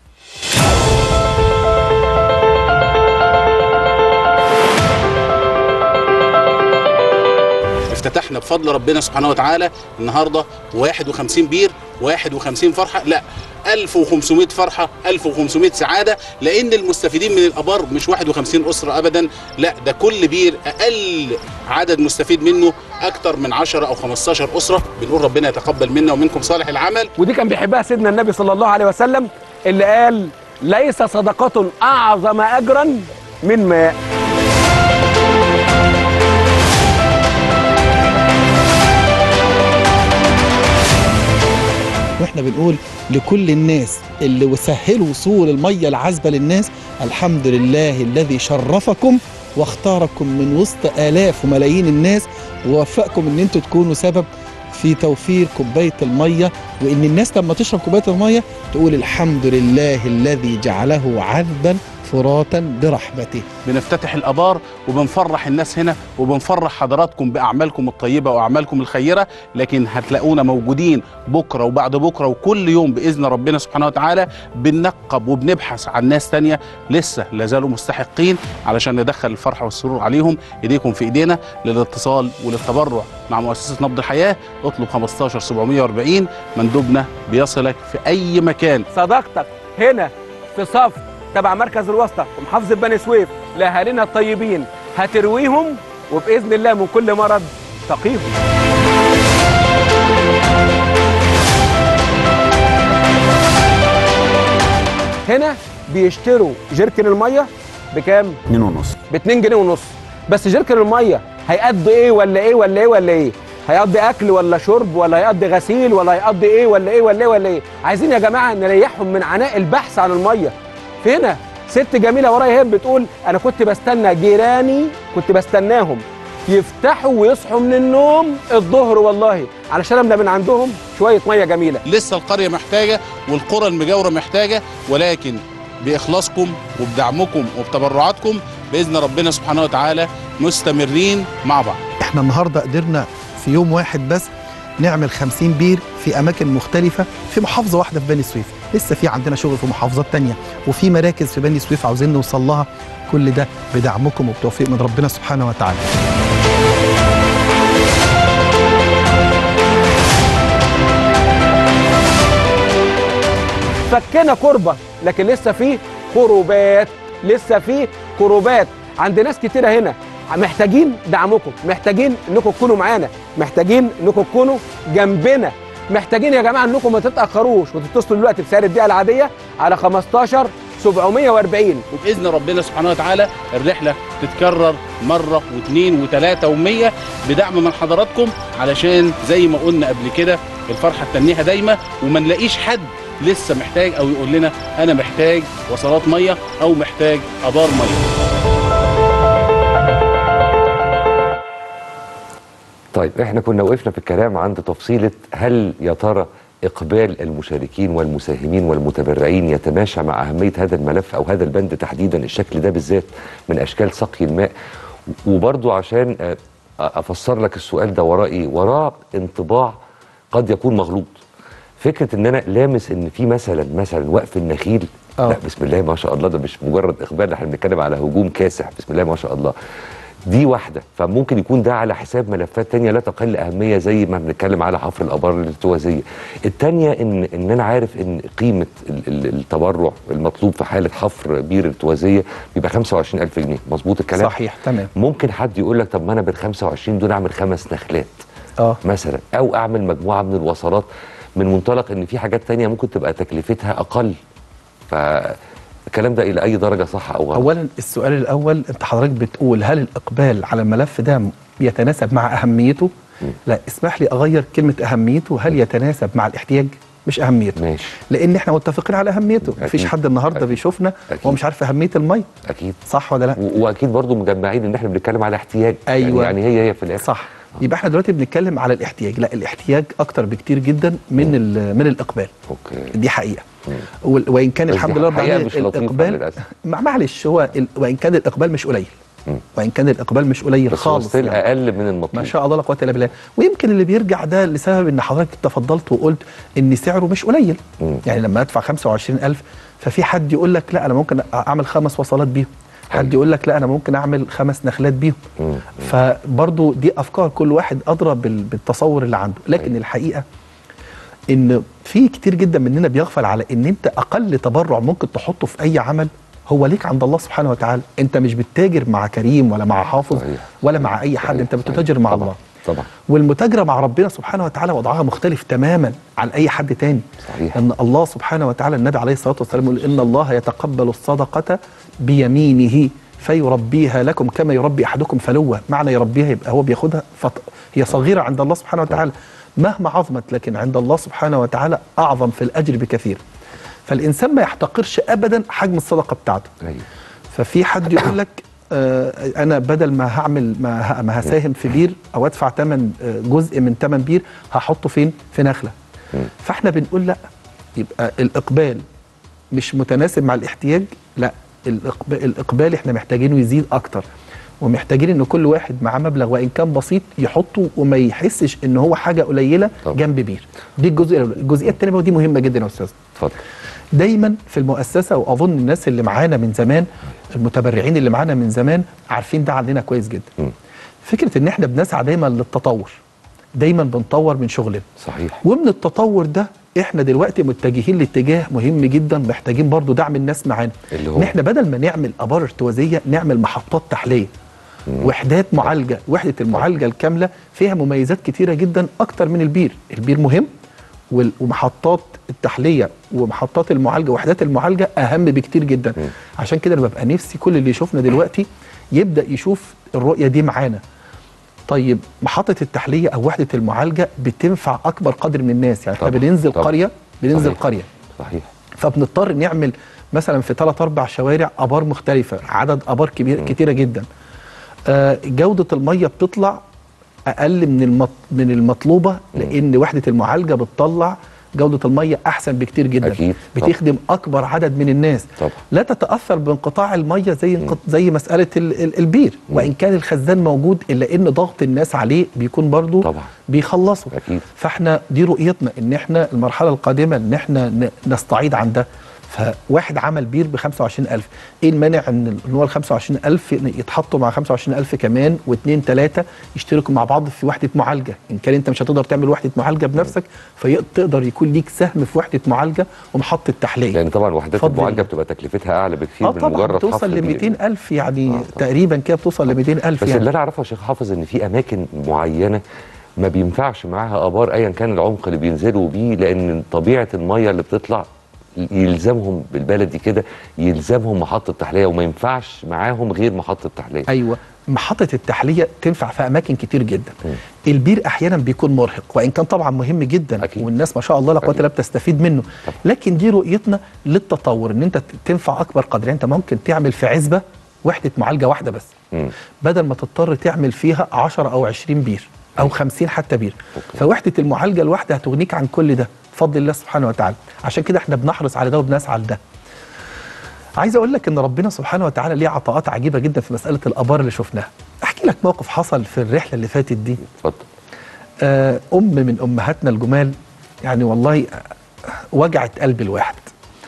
افتتحنا بفضل ربنا سبحانه وتعالى النهارده 51 بير 51 فرحه لا 1500 فرحه 1500 سعاده لان المستفيدين من الابار مش 51 اسره ابدا لا ده كل بير اقل عدد مستفيد منه اكتر من 10 او 15 اسره بنقول ربنا يتقبل منا ومنكم صالح العمل ودي كان بيحبها سيدنا النبي صلى الله عليه وسلم اللي قال ليس صدقة أعظم أجرا من ماء واحنا بنقول لكل الناس اللي وسهلوا وصول الميه العذبه للناس الحمد لله الذي شرفكم واختاركم من وسط الاف وملايين الناس ووفقكم ان انتوا تكونوا سبب في توفير كوبايه الميه وان الناس لما تشرب كوبايه الميه تقول الحمد لله الذي جعله عذبا فراتا برحمته بنفتتح الابار وبنفرح الناس هنا وبنفرح حضراتكم باعمالكم الطيبه واعمالكم الخيره لكن هتلاقونا موجودين بكره وبعد بكره وكل يوم باذن ربنا سبحانه وتعالى بننقب وبنبحث عن ناس تانية لسه لا زالوا مستحقين علشان ندخل الفرحه والسرور عليهم ايديكم في ايدينا للاتصال وللتبرع مع مؤسسه نبض الحياه اطلب 15 740 مندوبنا بيصلك في اي مكان صداقتك هنا في صف تبع مركز الواسطه ومحافظه بني سويف لاهالينا الطيبين هترويهم وباذن الله من كل مرض تقيهم هنا بيشتروا جيركن الميه بكام؟ 2 ونص ب 2 جنيه ونص بس جيركن الميه هيقضي ايه ولا ايه ولا ايه ولا ايه هيقضي اكل ولا شرب ولا هيقضي غسيل ولا هيقضي ايه ولا ايه ولا ايه ولا ايه عايزين يا جماعه نريحهم من عناء البحث عن الميه فينا ست جميله ورايا هي بتقول انا كنت بستنى جيراني كنت بستناهم يفتحوا ويصحوا من النوم الظهر والله علشان املى من عندهم شويه ميه جميله لسه القريه محتاجه والقرى المجاوره محتاجه ولكن باخلاصكم وبدعمكم وبتبرعاتكم باذن ربنا سبحانه وتعالى مستمرين مع بعض احنا النهارده قدرنا في يوم واحد بس نعمل 50 بير في اماكن مختلفه في محافظه واحده في بني سويف لسه في عندنا شغل في محافظات تانية وفي مراكز في بني سويف عاوزين نوصل لها كل ده بدعمكم وبتوفيق من ربنا سبحانه وتعالى فكنا كربة لكن لسه في كروبات لسه في كروبات عند ناس كتيرة هنا محتاجين دعمكم محتاجين انكم تكونوا معانا محتاجين انكم تكونوا جنبنا محتاجين يا جماعه انكم ما تتاخروش وتتصلوا دلوقتي بسعر الدقيقه العاديه على 15 740 وباذن ربنا سبحانه وتعالى الرحله تتكرر مره واثنين وثلاثه ومية بدعم من حضراتكم علشان زي ما قلنا قبل كده الفرحه تنيها دايما وما نلاقيش حد لسه محتاج او يقول لنا انا محتاج وصلات ميه او محتاج ابار ميه طيب احنا كنا وقفنا في الكلام عند تفصيلة هل يا ترى إقبال المشاركين والمساهمين والمتبرعين يتماشى مع أهمية هذا الملف أو هذا البند تحديدا الشكل ده بالذات من أشكال سقي الماء وبرضو عشان آه، أفسر لك السؤال ده وراه إيه وراه انطباع قد يكون مغلوط فكرة إن أنا لامس إن في مثلا مثلا وقف النخيل آه. لا بسم الله ما شاء الله ده مش مجرد إقبال احنا بنتكلم على هجوم كاسح بسم الله ما شاء الله دي واحدة فممكن يكون ده على حساب ملفات تانية لا تقل أهمية زي ما بنتكلم على حفر الآبار الارتوازية التانية إن, إن أنا عارف إن قيمة ال- ال- التبرع المطلوب في حالة حفر بير ارتوازية بيبقى 25000 جنيه مظبوط الكلام صحيح تمام ممكن حد يقول لك طب ما أنا بال 25 دول أعمل خمس نخلات اه مثلا أو أعمل مجموعة من الوصلات من منطلق إن في حاجات تانية ممكن تبقى تكلفتها أقل فالكلام ده إلى أي درجة صح أو غلط اولا السؤال الاول انت حضرتك بتقول هل الاقبال على الملف ده يتناسب مع اهميته لا اسمح لي اغير كلمه اهميته هل يتناسب مع الاحتياج مش اهميته ماشي لان احنا متفقين على اهميته مفيش أكيد. حد النهارده أكيد. بيشوفنا أكيد. هو مش عارف اهميه الميه أكيد صح ولا لا و- واكيد برضو مجمعين ان احنا بنتكلم على احتياج أيوة. يعني, يعني هي هي في الاخر صح يبقى احنا دلوقتي بنتكلم على الاحتياج لا الاحتياج اكتر بكتير جدا من ال- من الاقبال اوكي دي حقيقه مم. وال- وان كان بس الحمد دي لله رب حقيقة العالمين مش لطيفة الاقبال للأسف. مع- معلش هو ال- وان كان الاقبال مش قليل مم. وان كان الاقبال مش قليل بس هو خالص ستيل يعني. اقل من المطلوب ما شاء الله لا قوه الا بالله ويمكن اللي بيرجع ده لسبب ان حضرتك تفضلت وقلت ان سعره مش قليل مم. يعني لما ادفع 25000 ففي حد يقول لك لا انا ممكن اعمل خمس وصلات بيهم حد أيوة. يقول لك لا انا ممكن اعمل خمس نخلات بيهم مم. فبرضو دي افكار كل واحد ادرى بال- بالتصور اللي عنده لكن أيوة. الحقيقه ان في كتير جدا مننا بيغفل على ان انت اقل تبرع ممكن تحطه في اي عمل هو ليك عند الله سبحانه وتعالى انت مش بتتاجر مع كريم ولا مع حافظ صحيح. ولا مع اي حد صحيح. انت صحيح. بتتاجر مع طبعا. الله طبعا والمتاجره مع ربنا سبحانه وتعالى وضعها مختلف تماما عن اي حد تاني صحيح. ان الله سبحانه وتعالى النبي عليه الصلاه والسلام يقول ان الله يتقبل الصدقه بيمينه فيربيها لكم كما يربي احدكم فلوه معنى يربيها يبقى هو بياخدها فط... هي صغيره عند الله سبحانه وتعالى مهما عظمت لكن عند الله سبحانه وتعالى اعظم في الاجر بكثير فالانسان ما يحتقرش ابدا حجم الصدقه بتاعته ايوه ففي حد يقول لك آه انا بدل ما هعمل ما, ه- ما هساهم في بير او ادفع ثمن آه جزء من ثمن بير هحطه فين في نخله مم. فاحنا بنقول لا يبقى الاقبال مش متناسب مع الاحتياج لا الإقب- الاقبال احنا محتاجينه يزيد اكتر ومحتاجين ان كل واحد معاه مبلغ وان كان بسيط يحطه وما يحسش ان هو حاجه قليله طبعا. جنب بير دي الجزئيه الأولى. الجزئيه الثانيه ودي مهمه جدا يا استاذ اتفضل دايما في المؤسسه واظن الناس اللي معانا من زمان المتبرعين اللي معانا من زمان عارفين ده عندنا كويس جدا مم. فكره ان احنا بنسعى دايما للتطور دايما بنطور من شغلنا صحيح ومن التطور ده احنا دلوقتي متجهين لاتجاه مهم جدا محتاجين برضو دعم الناس معانا اللي هو؟ ان احنا بدل ما نعمل ابار ارتوازيه نعمل محطات تحليه وحدات معالجه وحده المعالجه الكامله فيها مميزات كتيره جدا اكتر من البير البير مهم وال- ومحطات التحليه ومحطات المعالجه وحدات المعالجه اهم بكتير جدا عشان كده انا ببقى نفسي كل اللي يشوفنا دلوقتي يبدا يشوف الرؤيه دي معانا طيب محطة التحلية أو وحدة المعالجة بتنفع أكبر قدر من الناس يعني احنا طبعا، بننزل طبعا. قرية بننزل صحيح. قرية صحيح فبنضطر نعمل مثلا في ثلاث أربع شوارع آبار مختلفة عدد آبار كبير كتيرة جدا آه جودة المية بتطلع أقل من المط من المطلوبة لأن وحدة المعالجة بتطلع جودة المية أحسن بكتير جدا أكيد، طبعا. بتخدم أكبر عدد من الناس طبعا. لا تتاثر بانقطاع الميه زي انقط- زي مساله ال- ال- البير وان كان الخزان موجود الا ان ضغط الناس عليه بيكون برضو طبعا. بيخلصوا أكيد. فاحنا دي رؤيتنا ان احنا المرحله القادمه ان احنا ن- نستعيد عن ده فواحد عمل بير ب 25000 ايه المانع ان ان هو ال 25000 يتحطوا مع 25000 كمان واثنين ثلاثه يشتركوا مع بعض في وحده معالجه ان كان انت مش هتقدر تعمل وحده معالجه بنفسك فيقدر يكون ليك سهم في وحده معالجه ومحطه تحليه لان طبعا وحدات اتفضل. المعالجه بتبقى تكلفتها اعلى بكتير اه من طبعا مجرد بتوصل حفر ل بير. 200000 يعني آه، طبعا. تقريبا كده بتوصل ل 200000 بس يعني اللي انا اعرفه يا شيخ حافظ ان في اماكن معينه ما بينفعش معاها ابار ايا كان العمق اللي بينزلوا بيه لان طبيعه الميه اللي بتطلع يلزمهم بالبلدي كده يلزمهم محطه تحليه وما ينفعش معاهم غير محطه تحليه ايوه محطه التحليه تنفع في اماكن كتير جدا مم. البير احيانا بيكون مرهق وان كان طبعا مهم جدا أكيد. والناس ما شاء الله لا قوه أكيد. الا بتستفيد منه طبعا. لكن دي رؤيتنا للتطور ان انت تنفع اكبر قدر يعني انت ممكن تعمل في عزبه وحده معالجه واحده بس مم. بدل ما تضطر تعمل فيها 10 او 20 بير او 50 حتى بير أوكي. فوحده المعالجه الواحده هتغنيك عن كل ده بفضل الله سبحانه وتعالى عشان كده احنا بنحرص على ده وبنسعى لده عايز اقول لك ان ربنا سبحانه وتعالى ليه عطاءات عجيبه جدا في مساله الابار اللي شفناها احكي لك موقف حصل في الرحله اللي فاتت دي اتفضل آه، ام من امهاتنا الجمال يعني والله آه، وجعت قلب الواحد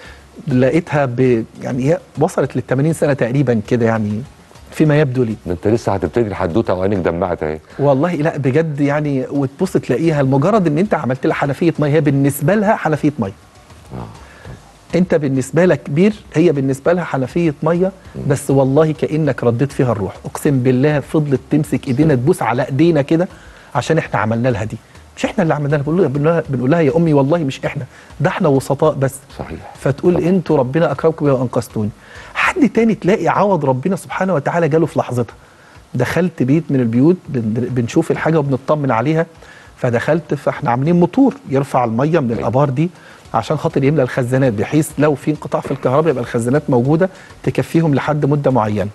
لقيتها ب يعني هي وصلت لل 80 سنه تقريبا كده يعني فيما يبدو لي ده انت لسه هتبتدي الحدوته وعينك دمعت اهي والله لا بجد يعني وتبص تلاقيها المجرد ان انت عملت لها حنفيه ميه هي بالنسبه لها حنفيه ميه انت بالنسبه لك كبير هي بالنسبه لها حنفيه ميه بس والله كانك رديت فيها الروح اقسم بالله فضلت تمسك ايدينا تبوس على ايدينا كده عشان احنا عملنا لها دي مش احنا اللي عملنا لها بنقول لها- بنقول لها بنقول لها يا امي والله مش احنا ده احنا وسطاء بس صحيح فتقول طبعا. انتوا ربنا اكرمكم بما انقذتوني حد تاني تلاقي عوض ربنا سبحانه وتعالى جاله في لحظتها دخلت بيت من البيوت بن- بنشوف الحاجه وبنطمن عليها فدخلت فاحنا عاملين موتور يرفع الميه من الابار دي عشان خاطر يملى الخزانات بحيث لو في انقطاع في الكهرباء يبقى الخزانات موجوده تكفيهم لحد مده معينه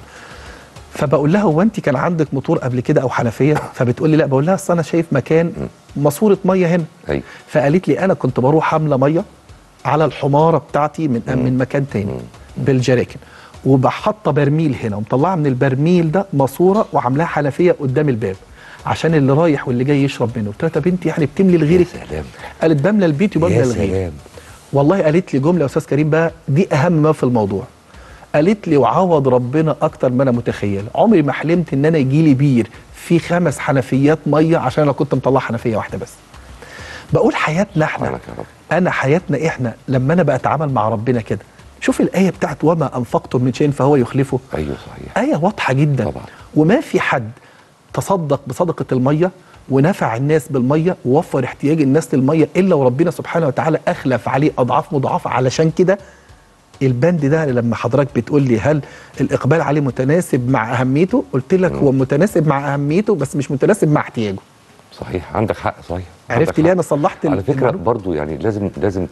فبقول لها هو انت كان عندك موتور قبل كده او حنفيه فبتقول لي لا بقول لها اصل انا شايف مكان ماسوره ميه هنا ايوه فقالت لي انا كنت بروح حامله ميه على الحماره بتاعتي من من مكان تاني بالجراكن وبحط برميل هنا ومطلعه من البرميل ده ماسوره وعاملاها حنفيه قدام الباب عشان اللي رايح واللي جاي يشرب منه قلت لها طب انت يعني بتملي يا لغيرك سلام قالت بملى البيت وبملى يا لغيري سلام والله قالت لي جمله يا استاذ كريم بقى دي اهم ما في الموضوع قالت لي وعوض ربنا اكتر ما انا متخيل عمري ما حلمت ان انا يجي لي بير في خمس حنفيات ميه عشان انا كنت مطلع حنفيه واحده بس بقول حياتنا احنا سبحانك يا رب انا حياتنا احنا لما انا بقى اتعامل مع ربنا كده شوف الايه بتاعت وما انفقتم من شيء فهو يخلفه ايوه صحيح آية واضحة جدا طبعا. وما في حد تصدق بصدقة المية ونفع الناس بالمية ووفر احتياج الناس للمية إلا وربنا سبحانه وتعالى أخلف عليه أضعاف مضاعفة علشان كده البند ده لما حضرتك بتقول لي هل الإقبال عليه متناسب مع أهميته قلت لك هو متناسب مع أهميته بس مش متناسب مع احتياجه صحيح عندك حق صحيح عرفت عندك ليه حق. أنا صلحت على فكره المعلومة؟ برضو يعني لازم لازم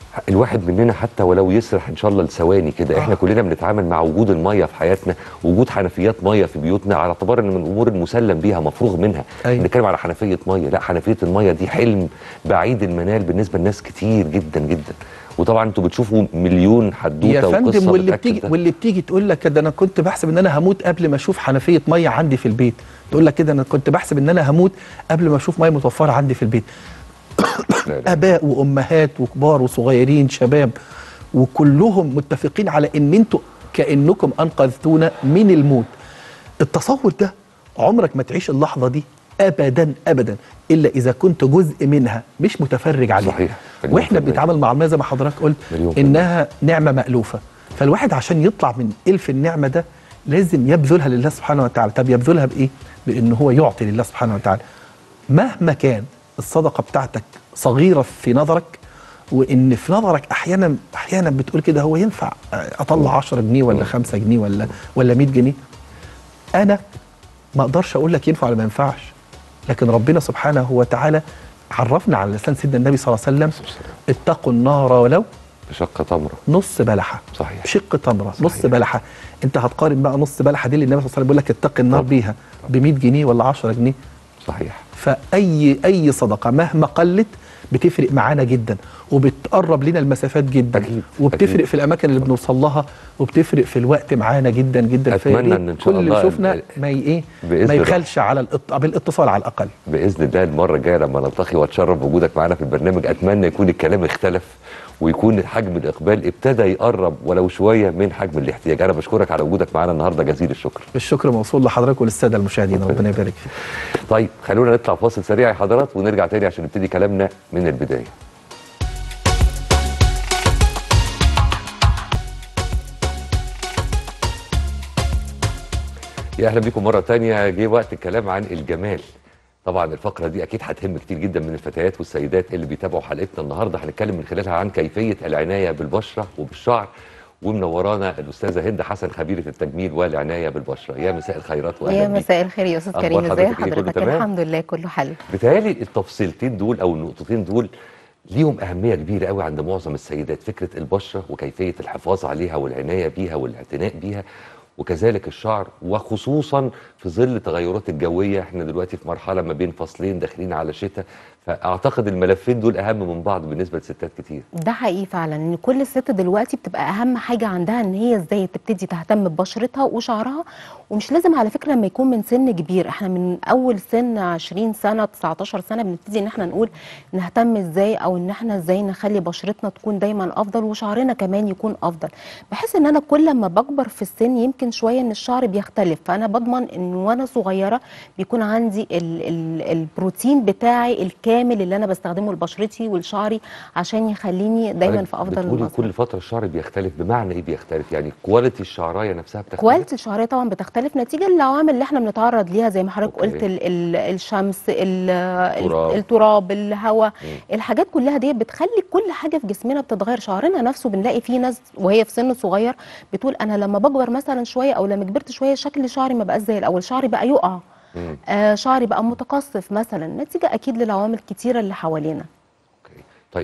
الواحد مننا حتى ولو يسرح ان شاء الله لثواني كده احنا آه. كلنا بنتعامل مع وجود الميه في حياتنا وجود حنفيات ميه في بيوتنا على اعتبار ان من الامور المسلم بيها مفروغ منها أيوة. بنتكلم على حنفيه ميه لا حنفيه الميه دي حلم بعيد المنال بالنسبه لناس كتير جدا جدا وطبعا انتوا بتشوفوا مليون حدوته يا فندم وقصه واللي بتأكد بتيجي ده. واللي بتيجي تقول لك ده انا كنت بحسب ان انا هموت قبل ما اشوف حنفيه ميه عندي في البيت تقول لك كده انا كنت بحسب ان انا هموت قبل ما اشوف ميه متوفره عندي في البيت لا لا. اباء وامهات وكبار وصغيرين شباب وكلهم متفقين على ان انتوا كانكم انقذتونا من الموت التصور ده عمرك ما تعيش اللحظه دي ابدا ابدا الا اذا كنت جزء منها مش متفرج عليها صحيح. مليون واحنا في المية. بنتعامل مع الميه زي ما حضرتك قلت مليون في المية. انها نعمه مالوفه فالواحد عشان يطلع من الف النعمه ده لازم يبذلها لله سبحانه وتعالى طب يبذلها بايه بان هو يعطي لله سبحانه وتعالى مهما كان الصدقه بتاعتك صغيره في نظرك وان في نظرك احيانا احيانا بتقول كده هو ينفع اطلع 10 جنيه ولا 5 جنيه ولا ولا 100 جنيه انا ما اقدرش اقول لك ينفع ولا ما ينفعش لكن ربنا سبحانه وتعالى عرفنا على لسان سيدنا النبي صلى الله عليه وسلم اتقوا النار ولو بشق تمره نص بلحه صحيح بشق تمره صحيح. نص بلحه انت هتقارن بقى نص بلحه دي اللي النبي صلى الله عليه وسلم بيقول لك اتقي النار طبعا. بيها ب 100 جنيه ولا 10 جنيه صحيح فاي اي صدقه مهما قلت بتفرق معانا جدا وبتقرب لنا المسافات جدا أكيد، وبتفرق أكيد. في الاماكن اللي بنوصل لها وبتفرق في الوقت معانا جدا جدا أتمنى فيا ريت إن إن شاء كل اللي الله شفنا ال- ما ي- ايه بإذن ما الله. يبخلش على الاط... بالاتصال على الاقل باذن الله المره الجايه لما نلتقي واتشرف بوجودك معانا في البرنامج اتمنى يكون الكلام اختلف ويكون حجم الاقبال ابتدى يقرب ولو شويه من حجم الاحتياج انا بشكرك على وجودك معانا النهارده جزيل الشكر الشكر موصول لحضرتك وللساده المشاهدين ربنا يبارك فيك طيب خلونا نطلع فاصل سريع يا حضرات ونرجع تاني عشان نبتدي كلامنا من البدايه يا اهلا بيكم مره تانية جه وقت الكلام عن الجمال طبعا الفقره دي اكيد هتهم كتير جدا من الفتيات والسيدات اللي بيتابعوا حلقتنا النهارده هنتكلم من خلالها عن كيفيه العنايه بالبشره وبالشعر ومنورانا الاستاذه هند حسن خبيره التجميل والعنايه بالبشره يا مساء الخيرات واهلا يا بيك. مساء الخير يا استاذ أخبار كريم ازي حضرتك إيه؟ كله حضرتك تمام؟ الحمد لله كله حلو بتهيألي التفصيلتين دول او النقطتين دول ليهم اهميه كبيره قوي عند معظم السيدات فكره البشره وكيفيه الحفاظ عليها والعنايه بيها والاعتناء بيها وكذلك الشعر وخصوصا في ظل التغيرات الجويه احنا دلوقتي في مرحله ما بين فصلين داخلين على شتاء فاعتقد الملفين دول اهم من بعض بالنسبه لستات كتير ده حقيقي فعلا ان كل ست دلوقتي بتبقى اهم حاجه عندها ان هي ازاي تبتدي تهتم ببشرتها وشعرها ومش لازم على فكره لما يكون من سن كبير احنا من اول سن 20 سنه 19 سنه بنبتدي ان احنا نقول نهتم ازاي او ان احنا ازاي نخلي بشرتنا تكون دايما افضل وشعرنا كمان يكون افضل بحس ان انا كل ما بكبر في السن يمكن شويه ان الشعر بيختلف فانا بضمن ان وانا صغيره بيكون عندي ال ال البروتين بتاعي الكامل اللي انا بستخدمه لبشرتي ولشعري عشان يخليني دايما حضرتك في افضل بتقولي المظهر كل فتره الشعر بيختلف بمعنى ايه بيختلف يعني كواليتي الشعرايه نفسها بتختلف كواليتي الشعريه طبعا بتختلف نتيجه للعوامل اللي احنا بنتعرض ليها زي ما حضرتك أوكي. قلت ال ال الشمس ال التراب. التراب, التراب الهواء الحاجات كلها دي بتخلي كل حاجه في جسمنا بتتغير شعرنا نفسه بنلاقي فيه ناس وهي في سن صغير بتقول انا لما بكبر مثلا شويه او لما كبرت شويه شكل شعري ما بقاش زي الاول شعري بقى يقع مم. آه شعري بقى متقصف مثلا نتيجه اكيد للعوامل كتيره اللي حوالينا اوكي طيب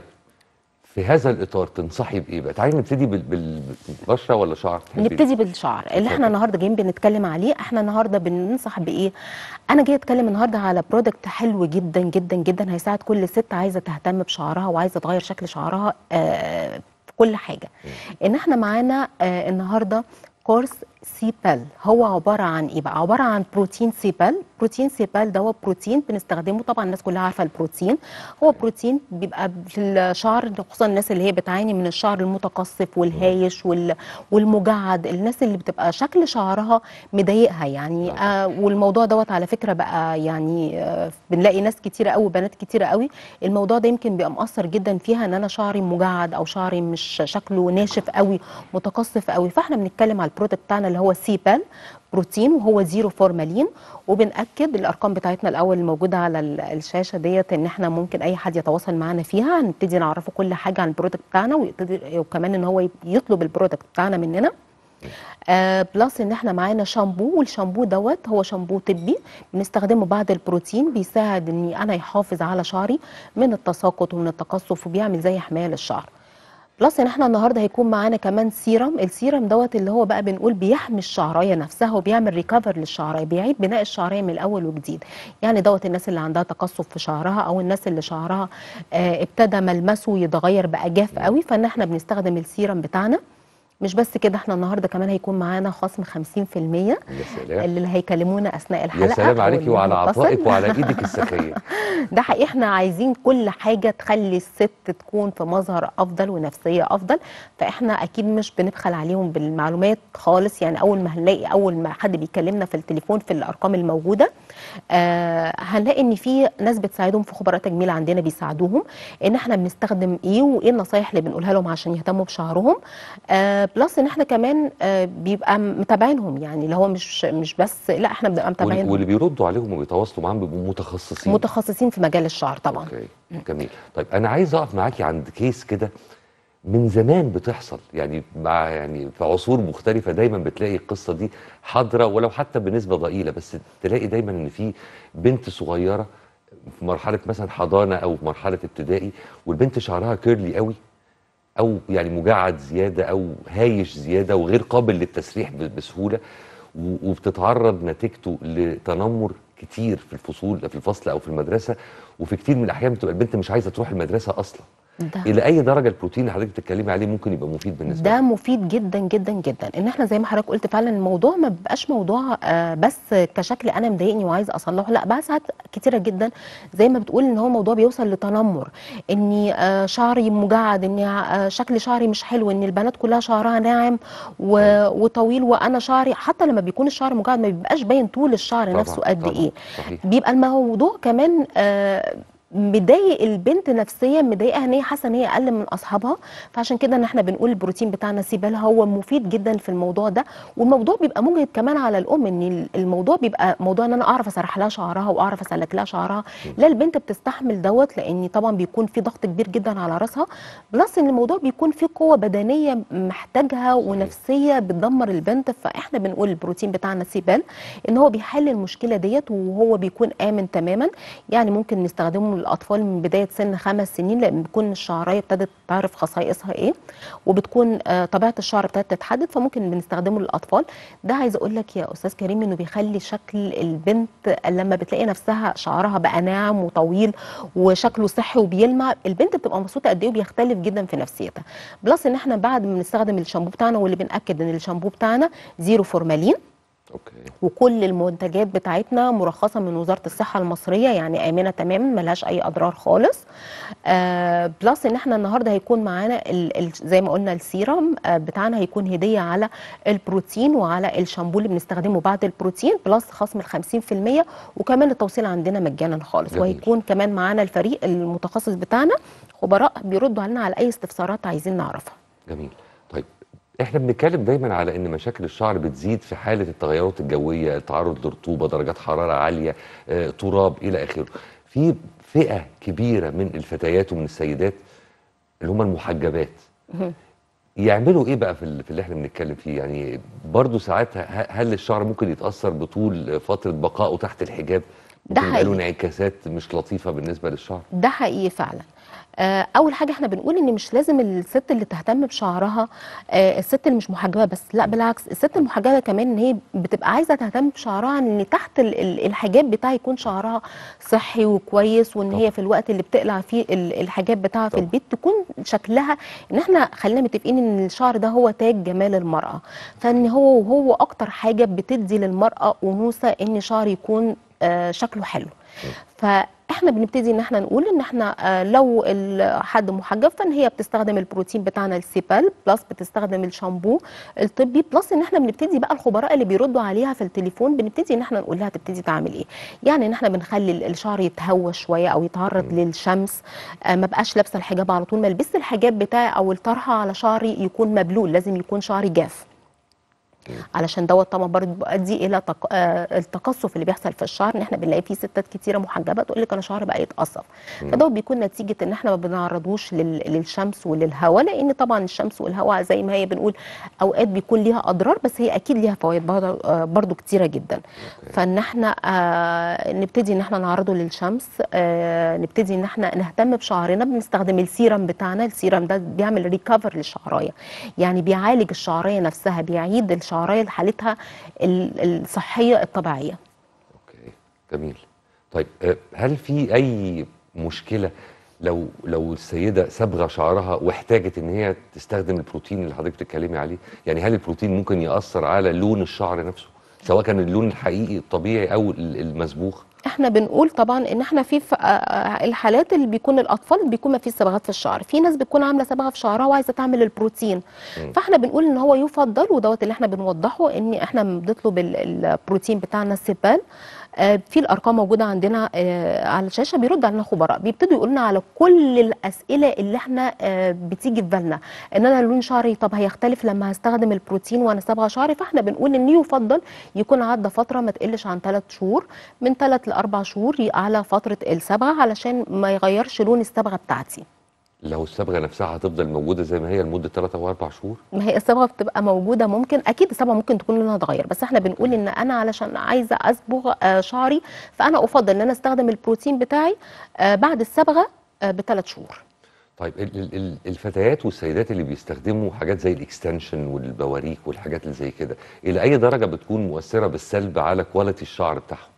في هذا الاطار تنصحي بايه بقى تعالي نبتدي بال- بال- بالبشره ولا شعر تحبي؟ نبتدي بالشعر اللي اتفضل. احنا النهارده جايين بنتكلم عليه احنا النهارده بننصح بايه انا جايه اتكلم النهارده على برودكت حلو جدا جدا جدا هيساعد كل ست عايزه تهتم بشعرها وعايزه تغير شكل شعرها آه في كل حاجه ان احنا معانا آه النهارده كورس سيبال هو عباره عن ايه بقى عباره عن بروتين سيبال بروتين سيبال ده هو بروتين بنستخدمه طبعا الناس كلها عارفه البروتين هو بروتين بيبقى في الشعر خصوصا الناس اللي هي بتعاني من الشعر المتقصف والهايش وال والمجعد الناس اللي بتبقى شكل شعرها مضايقها يعني آه والموضوع دوت على فكره بقى يعني آه بنلاقي ناس كتيره قوي بنات كتيره قوي الموضوع ده يمكن بيبقى مأثر جدا فيها ان انا شعري مجعد او شعري مش شكله ناشف قوي متقصف قوي فاحنا بنتكلم على البرودكت بتاعنا اللي هو سيبال بروتين وهو زيرو فورمالين وبنأكد الارقام بتاعتنا الاول الموجوده على ال- الشاشه ديت ان احنا ممكن اي حد يتواصل معنا فيها هنبتدي نعرفه كل حاجه عن البرودكت بتاعنا ويقتدر- وكمان ان هو يطلب البرودكت بتاعنا مننا آه بلس ان احنا معانا شامبو والشامبو دوت هو شامبو طبي بنستخدمه بعد البروتين بيساعد اني انا يحافظ على شعري من التساقط ومن التقصف وبيعمل زي حمايه للشعر بلس ان احنا النهارده هيكون معانا كمان سيرم السيرم دوت اللي هو بقى بنقول بيحمي الشعرايه نفسها وبيعمل ريكفر للشعرايه بيعيد بناء الشعرايه من الاول وجديد يعني دوت الناس اللي عندها تقصف في شعرها او الناس اللي شعرها آه ابتدى ملمسه يتغير بقى جاف قوي فان احنا بنستخدم السيرم بتاعنا مش بس كده احنا النهارده كمان هيكون معانا خصم 50% يا سلام اللي هيكلمونا اثناء الحلقه يا سلام عليكي واللي وعلى هيتصل. عطائك وعلى ايدك السخيه ده حقيقي احنا عايزين كل حاجه تخلي الست تكون في مظهر افضل ونفسيه افضل فاحنا اكيد مش بنبخل عليهم بالمعلومات خالص يعني اول ما هنلاقي اول ما حد بيكلمنا في التليفون في الارقام الموجوده آه هنلاقي ان في ناس بتساعدهم في خبراء تجميل عندنا بيساعدوهم ان احنا بنستخدم ايه وايه النصايح اللي بنقولها لهم عشان يهتموا بشعرهم آه بلس ان احنا كمان آه بيبقى متابعينهم يعني اللي هو مش مش بس لا احنا بنبقى وال- متابعينهم واللي بيردوا عليهم وبيتواصلوا معاهم بيبقوا متخصصين متخصصين في مجال الشعر طبعا اوكي جميل طيب انا عايز اقف معاكي عند كيس كده من زمان بتحصل يعني مع يعني في عصور مختلفه دايما بتلاقي القصه دي حاضره ولو حتى بنسبه ضئيله بس تلاقي دايما ان في بنت صغيره في مرحله مثلا حضانه او في مرحله ابتدائي والبنت شعرها كيرلي قوي او يعني مجعد زياده او هايش زياده وغير قابل للتسريح ب- بسهوله و- وبتتعرض نتيجته لتنمر كتير في الفصول في الفصل او في المدرسه وفي كتير من الاحيان بتبقى البنت مش عايزه تروح المدرسه اصلا ده الى اي درجه البروتين اللي حضرتك بتتكلمي عليه ممكن يبقى مفيد بالنسبه ده لك؟ مفيد جدا جدا جدا ان احنا زي ما حضرتك قلت فعلا الموضوع ما بيبقاش موضوع آه، بس كشكل انا مضايقني وعايز اصلحه لا بقى ساعات كتيره جدا زي ما بتقول ان هو موضوع بيوصل لتنمر اني آه، شعري مجعد اني آه، شكل شعري مش حلو ان البنات كلها شعرها ناعم و- وطويل وانا شعري حتى لما بيكون الشعر مجعد ما بيبقاش باين طول الشعر طبعاً، نفسه قد طبعاً، ايه صحيح بيبقى الموضوع كمان آه، مضايق البنت نفسيا مضايقها ان هي حاسه ان هي اقل من اصحابها فعشان كده ان احنا بنقول البروتين بتاعنا سيبال هو مفيد جدا في الموضوع ده والموضوع بيبقى مجهد كمان على الام ان الموضوع بيبقى موضوع ان انا اعرف اسرح لها شعرها واعرف اسلك لها شعرها لا البنت بتستحمل دوت لان طبعا بيكون في ضغط كبير جدا على راسها بلس ان الموضوع بيكون فيه قوه بدنيه محتاجها ونفسيه بتدمر البنت فاحنا بنقول البروتين بتاعنا سيبال ان هو بيحل المشكله ديت وهو بيكون امن تماما يعني ممكن نستخدمه للاطفال من بدايه سن خمس سنين لان بتكون الشعرايه ابتدت تعرف خصائصها ايه وبتكون آه، طبيعه الشعر ابتدت تتحدد فممكن بنستخدمه للاطفال ده عايزه اقول لك يا استاذ كريم انه بيخلي شكل البنت لما بتلاقي نفسها شعرها بقى ناعم وطويل وشكله صحي وبيلمع البنت بتبقى مبسوطه قد ايه وبيختلف جدا في نفسيتها بلس ان احنا بعد ما بنستخدم الشامبو بتاعنا واللي بناكد ان الشامبو بتاعنا زيرو فورمالين اوكي وكل المنتجات بتاعتنا مرخصه من وزاره الصحه المصريه يعني امنه تماما ملهاش اي اضرار خالص آه بلس ان احنا النهارده هيكون معانا ال ال زي ما قلنا السيرم آه بتاعنا هيكون هديه على البروتين وعلى الشامبو اللي بنستخدمه بعد البروتين بلس خصم ال 50% وكمان التوصيل عندنا مجانا خالص جميل. وهيكون كمان معانا الفريق المتخصص بتاعنا خبراء بيردوا علينا على اي استفسارات عايزين نعرفها جميل طيب احنا بنتكلم دايما على ان مشاكل الشعر بتزيد في حاله التغيرات الجويه التعرض لرطوبه درجات حراره عاليه آه، تراب الى اخره في فئه كبيره من الفتيات ومن السيدات اللي هم المحجبات يعملوا ايه بقى في ال- في اللي احنا بنتكلم فيه يعني برضو ساعات ه- هل الشعر ممكن يتاثر بطول فتره بقائه تحت الحجاب ده ممكن يبقى له حقيقي. انعكاسات مش لطيفه بالنسبه للشعر ده حقيقي فعلا آه، اول حاجه احنا بنقول ان مش لازم الست اللي تهتم بشعرها آه، الست اللي مش محجبه بس لا بالعكس الست المحجبه كمان ان هي بتبقى عايزه تهتم بشعرها ان تحت ال- ال- الحجاب بتاعها يكون شعرها صحي وكويس وان هي في الوقت اللي بتقلع فيه ال- الحجاب بتاعها في طبعا. البيت تكون شكلها ان احنا خلينا متفقين ان الشعر ده هو تاج جمال المراه فان هو وهو اكتر حاجه بتدي للمراه انوثه ان شعر يكون آه، شكله حلو فاحنا بنبتدي ان احنا نقول ان احنا آه، لو ال- حد محجب فان هي بتستخدم البروتين بتاعنا السيبال بلس بتستخدم الشامبو الطبي بلس ان احنا بنبتدي بقى الخبراء اللي بيردوا عليها في التليفون بنبتدي ان احنا نقول لها تبتدي تعمل ايه يعني ان احنا بنخلي ال- الشعر يتهوى شويه او يتعرض للشمس آه، ما بقاش لابسه الحجاب على طول ما البس الحجاب بتاعي او الطرحه على شعري يكون مبلول لازم يكون شعري جاف علشان دوت طبعا برضه بيؤدي الى تق... آه التقصف اللي بيحصل في الشعر ان احنا بنلاقي فيه ستات كتيره محجبه تقول لك انا شعري بقى يتقصف فدوت بيكون نتيجه ان احنا ما بنعرضوش لل... للشمس وللهواء لان طبعا الشمس والهواء زي ما هي بنقول اوقات بيكون ليها اضرار بس هي اكيد ليها فوائد برضه آه برضه كتيره جدا فان احنا آه نبتدي ان احنا نعرضه للشمس آه نبتدي ان احنا نهتم بشعرنا بنستخدم السيرم بتاعنا السيرم ده بيعمل ريكفر للشعرايه يعني بيعالج الشعرايه نفسها بيعيد الشعرايه لحالتها ال- الصحيه الطبيعيه اوكي جميل طيب آه، هل في اي مشكله لو لو السيده صبغه شعرها واحتاجت ان هي تستخدم البروتين اللي حضرتك بتتكلمي عليه يعني هل البروتين ممكن ياثر على لون الشعر نفسه سواء كان اللون الحقيقي الطبيعي او ال- المصبوغ احنا بنقول طبعا ان احنا في ف- آه، آه، الحالات اللي بيكون الاطفال بيكون ما فيش صبغات في الشعر في ناس بتكون عامله صبغه في شعرها وعايزه تعمل البروتين فاحنا بنقول ان هو يفضل ودوت اللي احنا بنوضحه ان احنا بنطلب ال- البروتين بتاعنا السيبال آه، في الارقام موجوده عندنا آه، على الشاشه بيرد علينا خبراء بيبتدوا يقولوا لنا على كل الاسئله اللي احنا آه، بتيجي في بالنا ان انا لون شعري طب هيختلف لما هستخدم البروتين وانا صبغه شعري فاحنا بنقول ان يفضل يكون عدى فتره ما تقلش عن 3 شهور من 3 ل 4 شهور على فتره الصبغه علشان ما يغيرش لون الصبغه بتاعتي لو الصبغه نفسها هتفضل موجوده زي ما هي لمده 3 او 4 شهور ما هي الصبغه بتبقى موجوده ممكن اكيد الصبغه ممكن تكون لونها اتغير بس احنا بنقول ان انا علشان عايزه اصبغ آه، شعري فانا افضل ان انا استخدم البروتين بتاعي آه، بعد الصبغه بثلاث شهور طيب ال- ال- ال- الفتيات والسيدات اللي بيستخدموا حاجات زي الاكستنشن والبواريك والحاجات اللي زي كده الى اي درجه بتكون مؤثره بالسلب على كواليتي الشعر بتاعهم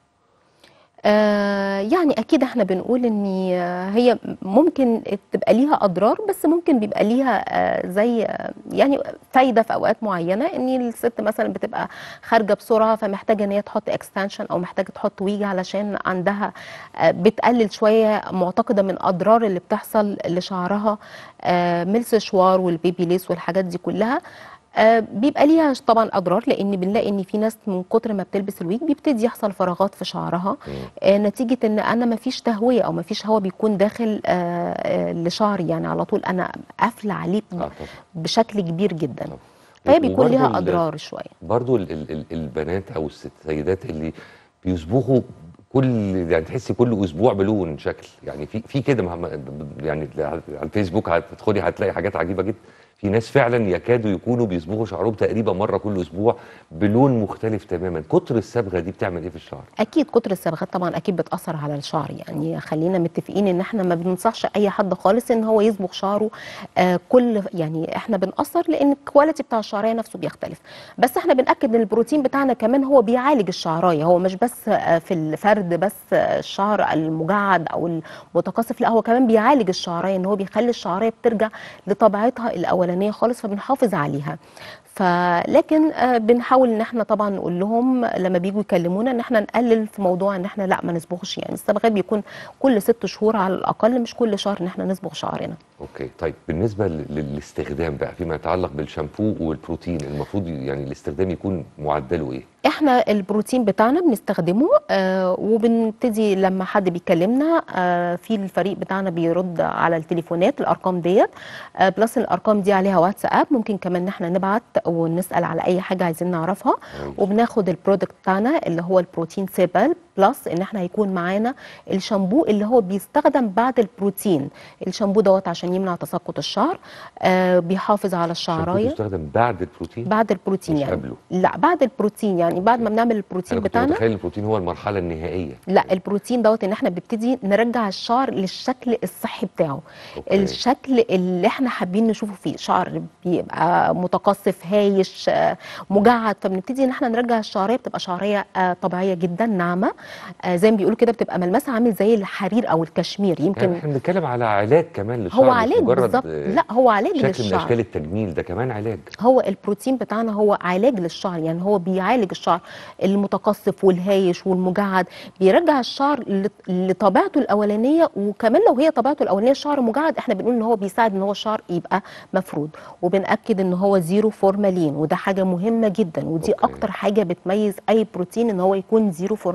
آه يعني اكيد احنا بنقول ان آه، هي ممكن تبقى ليها اضرار بس ممكن بيبقى ليها آه زي آه، يعني فايده في اوقات معينه ان الست مثلا بتبقى خارجه بسرعه فمحتاجه ان هي تحط اكستنشن او محتاجه تحط ويج علشان عندها آه بتقلل شويه معتقده من اضرار اللي بتحصل لشعرها آه ملس شوار والبيبي ليس والحاجات دي كلها آه، بيبقى ليها طبعا اضرار لان بنلاقي ان في ناس من كتر ما بتلبس الويج بيبتدي يحصل فراغات في شعرها آه، نتيجه ان انا ما فيش تهويه او ما فيش هواء بيكون داخل آه، آه، لشعري يعني على طول انا قافله عليه اه طبعا بشكل كبير جدا طبعا. فهي بيكون وبرضو ليها ال- اضرار شويه برضو ال ال ال البنات او السيدات اللي بيصبغوا كل يعني تحسي كل اسبوع بلون شكل يعني في في كده مهما- يعني على الفيسبوك هتدخلي هتلاقي حاجات عجيبه جدا في ناس فعلا يكادوا يكونوا بيصبغوا شعرهم تقريبا مره كل اسبوع بلون مختلف تماما كتر الصبغه دي بتعمل ايه في الشعر اكيد كتر الصبغات طبعا اكيد بتاثر على الشعر يعني خلينا متفقين ان احنا ما بننصحش اي حد خالص ان هو يصبغ شعره آه كل يعني احنا بنأثر لان الكواليتي بتاع الشعريه نفسه بيختلف بس احنا بنأكد ان البروتين بتاعنا كمان هو بيعالج الشعرايه هو مش بس آه في الفرد بس آه الشعر المجعد او المتقصف لا هو كمان بيعالج الشعرايه ان هو بيخلي الشعرايه بترجع لطبيعتها الاولانيه خالص فبنحافظ عليها فلكن آه، بنحاول ان احنا طبعا نقول لهم لما بيجوا يكلمونا ان احنا نقلل في موضوع ان احنا لا ما نصبغش يعني الصبغات بيكون كل ست شهور على الاقل مش كل شهر ان احنا نصبغ شعرنا اوكي طيب بالنسبه لل- للاستخدام بقى فيما يتعلق بالشامبو والبروتين المفروض يعني الاستخدام يكون معدله ايه احنا البروتين بتاعنا بنستخدمه آه وبنبتدي لما حد بيكلمنا آه في الفريق بتاعنا بيرد على التليفونات الارقام ديت آه بلس الارقام دي عليها واتساب ممكن كمان ان احنا نبعت ونسال على اي حاجه عايزين نعرفها كويس. وبناخد البرودكت بتاعنا اللي هو البروتين سيبل بلس ان احنا هيكون معانا الشامبو اللي هو بيستخدم بعد البروتين الشامبو دوت عشان يمنع تساقط الشعر آه بيحافظ على الشامبو الشعرايه بيستخدم بعد البروتين بعد البروتين مش يعني قبله. لا بعد البروتين يعني بعد ما بنعمل البروتين انا كنت بتاعنا متخيل البروتين هو المرحله النهائيه لا البروتين دوت ان احنا بنبتدي نرجع الشعر للشكل الصحي بتاعه أوكي. الشكل اللي احنا حابين نشوفه فيه شعر بيبقى متقصف هايش آه، مجعد فبنبتدي ان احنا نرجع الشعريه بتبقى شعريه آه، طبيعيه جدا ناعمه آه، زي ما بيقولوا كده بتبقى ملمسها عامل زي الحرير او الكشمير يعني يمكن احنا بنتكلم على علاج كمان للشعر هو مش علاج مجرد، بالظبط آه، لا هو علاج شكل من للشعر اشكال التجميل ده كمان علاج هو البروتين بتاعنا هو علاج للشعر يعني هو بيعالج الشعر المتقصف والهايش والمجعد بيرجع الشعر لط- لطبيعته الاولانيه وكمان لو هي طبيعته الاولانيه الشعر مجعد احنا بنقول ان هو بيساعد ان هو الشعر يبقى مفرود وبناكد ان هو زيرو فورمالين وده حاجه مهمه جدا ودي أوكي. اكتر حاجه بتميز اي بروتين ان هو يكون زيرو فورمالين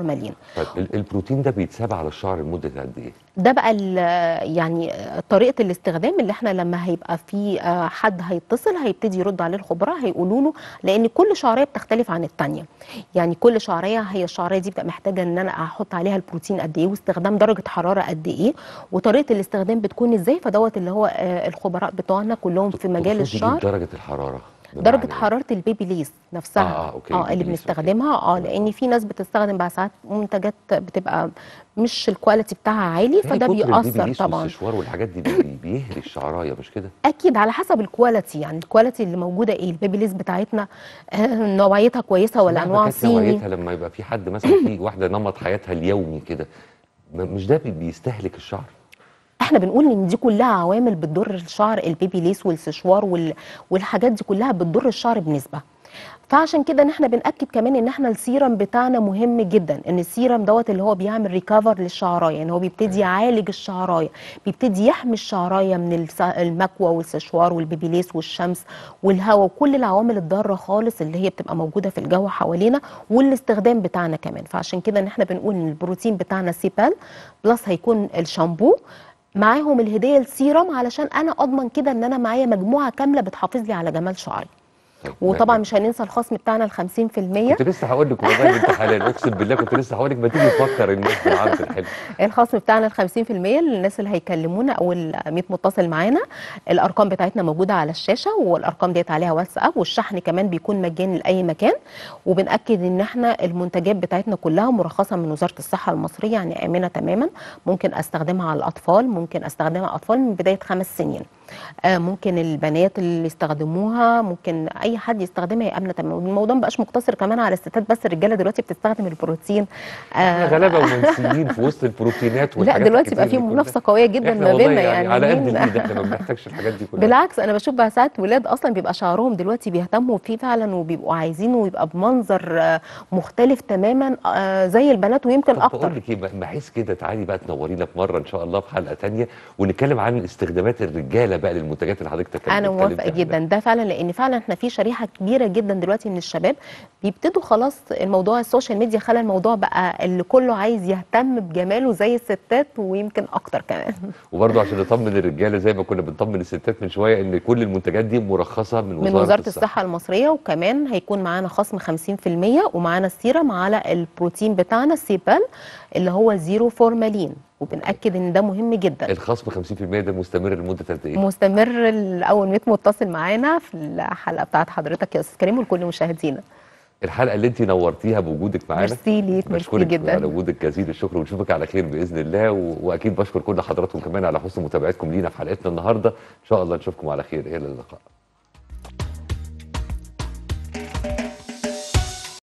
طيب ال- البروتين ده بيتساب على الشعر لمده قد ايه؟ ده بقى ال- يعني طريقه الاستخدام اللي احنا لما هيبقى في آه، حد هيتصل هيبتدي يرد عليه الخبراء هيقولوا له لان كل شعريه بتختلف عن الثانيه يعني كل شعريه هي الشعريه دي بتبقى محتاجه ان انا احط عليها البروتين قد ايه واستخدام درجه حراره قد ايه وطريقه الاستخدام بتكون ازاي فدوت اللي هو آه، الخبراء بتوعنا كلهم في مجال تقصدي الشعر إيه درجه الحراره درجه بمعنى إيه؟ حراره البيبي ليس نفسها آه، آه، أوكي، اه البيبي اللي ليس، أوكي. بنستخدمها اه لان في ناس بتستخدم بقى ساعات منتجات بتبقى مش الكواليتي بتاعها عالي تلاقي فده كتر البيبي بيأثر ليس طبعا والسشوار والحاجات دي بي- بيهري الشعرايه مش كده؟ اكيد على حسب الكواليتي يعني الكواليتي اللي موجوده ايه البيبي ليس بتاعتنا آه، نوعيتها كويسه ولا مهما انواع كانت صيني نوعيتها لما يبقى في حد مثلا في واحده نمط حياتها اليومي كده ما- مش ده بي- بيستهلك الشعر؟ احنا بنقول ان دي كلها عوامل بتضر الشعر البيبي ليس والسشوار وال... والحاجات دي كلها بتضر الشعر بنسبه فعشان كده ان احنا بناكد كمان ان احنا السيرم بتاعنا مهم جدا ان السيرم دوت اللي هو بيعمل ريكفر للشعرايه يعني هو بيبتدي يعالج الشعرايه بيبتدي يحمي الشعرايه من الس- المكوى والسشوار والبيبيليس والشمس والهواء وكل العوامل الضاره خالص اللي هي بتبقى موجوده في الجو حوالينا والاستخدام بتاعنا كمان فعشان كده ان احنا بنقول ان البروتين بتاعنا سيبال بلس هيكون الشامبو معاهم الهديه السيرم علشان انا اضمن كده ان انا معايا مجموعه كامله بتحافظ لي على جمال شعري طيب، وطبعا ما- مش هننسى الخصم بتاعنا ال 50% كنت لسه هقول لك والله انت حلال اقسم بالله كنت لسه هقول لك ما تيجي تفكر الناس بالعرض الحلو الخصم بتاعنا ال 50% للناس اللي هيكلمونا او ال 100 متصل معانا الارقام بتاعتنا موجوده على الشاشه والارقام ديت عليها واتساب والشحن كمان بيكون مجاني لاي مكان وبناكد ان احنا المنتجات بتاعتنا كلها مرخصه من وزاره الصحه المصريه يعني امنه تماما ممكن استخدمها على الاطفال ممكن استخدمها على الاطفال من بدايه خمس سنين آه، ممكن البنات اللي يستخدموها ممكن اي حد يستخدمها هي امنه تماما والموضوع مبقاش مقتصر كمان على الستات بس الرجاله دلوقتي بتستخدم البروتين احنا غلابه ومنسيين في وسط البروتينات لا والحاجات دلوقتي بقى في الكتير دي كلها. منافسه قويه جدا احنا ما والله بيننا يعني, يعني, على قد مين- الايد احنا ما بنحتاجش الحاجات دي كلها بالعكس انا بشوف بقى ساعات ولاد اصلا بيبقى شعرهم دلوقتي بيهتموا فيه فعلا وبيبقوا عايزينه يبقى بمنظر آه، مختلف تماما آه، زي البنات ويمكن طب اكتر بقول لك ايه بحيث كده تعالي بقى تنورينا في مره ان شاء الله في حلقه تانية ونتكلم عن استخدامات الرجاله بقى للمنتجات اللي حضرتك اتكلمت انا موافقه فيها. جدا ده فعلا لان فعلا احنا في شريحه كبيره جدا دلوقتي من الشباب بيبتدوا خلاص الموضوع السوشيال ميديا خلى الموضوع بقى اللي كله عايز يهتم بجماله زي الستات ويمكن اكتر كمان وبرضه عشان نطمن الرجاله زي ما كنا بنطمن الستات من شويه ان كل المنتجات دي مرخصه من وزاره, من وزاره الصحه المصريه وكمان هيكون معانا خصم 50% ومعانا السيرم على البروتين بتاعنا السيبال اللي هو زيرو فورمالين وبنأكد ان ده مهم جدا الخصم 50% ده مستمر لمده قد ايه؟ مستمر الاول 100 متصل معانا في الحلقه بتاعت حضرتك يا استاذ كريم ولكل مشاهدينا الحلقه اللي انت نورتيها بوجودك معانا ميرسي ليك ميرسي بشكرك جدا على وجودك جزيل الشكر ونشوفك على خير باذن الله و... واكيد بشكر كل حضراتكم كمان على حسن متابعتكم لينا في حلقتنا النهارده ان شاء الله نشوفكم على خير الى اللقاء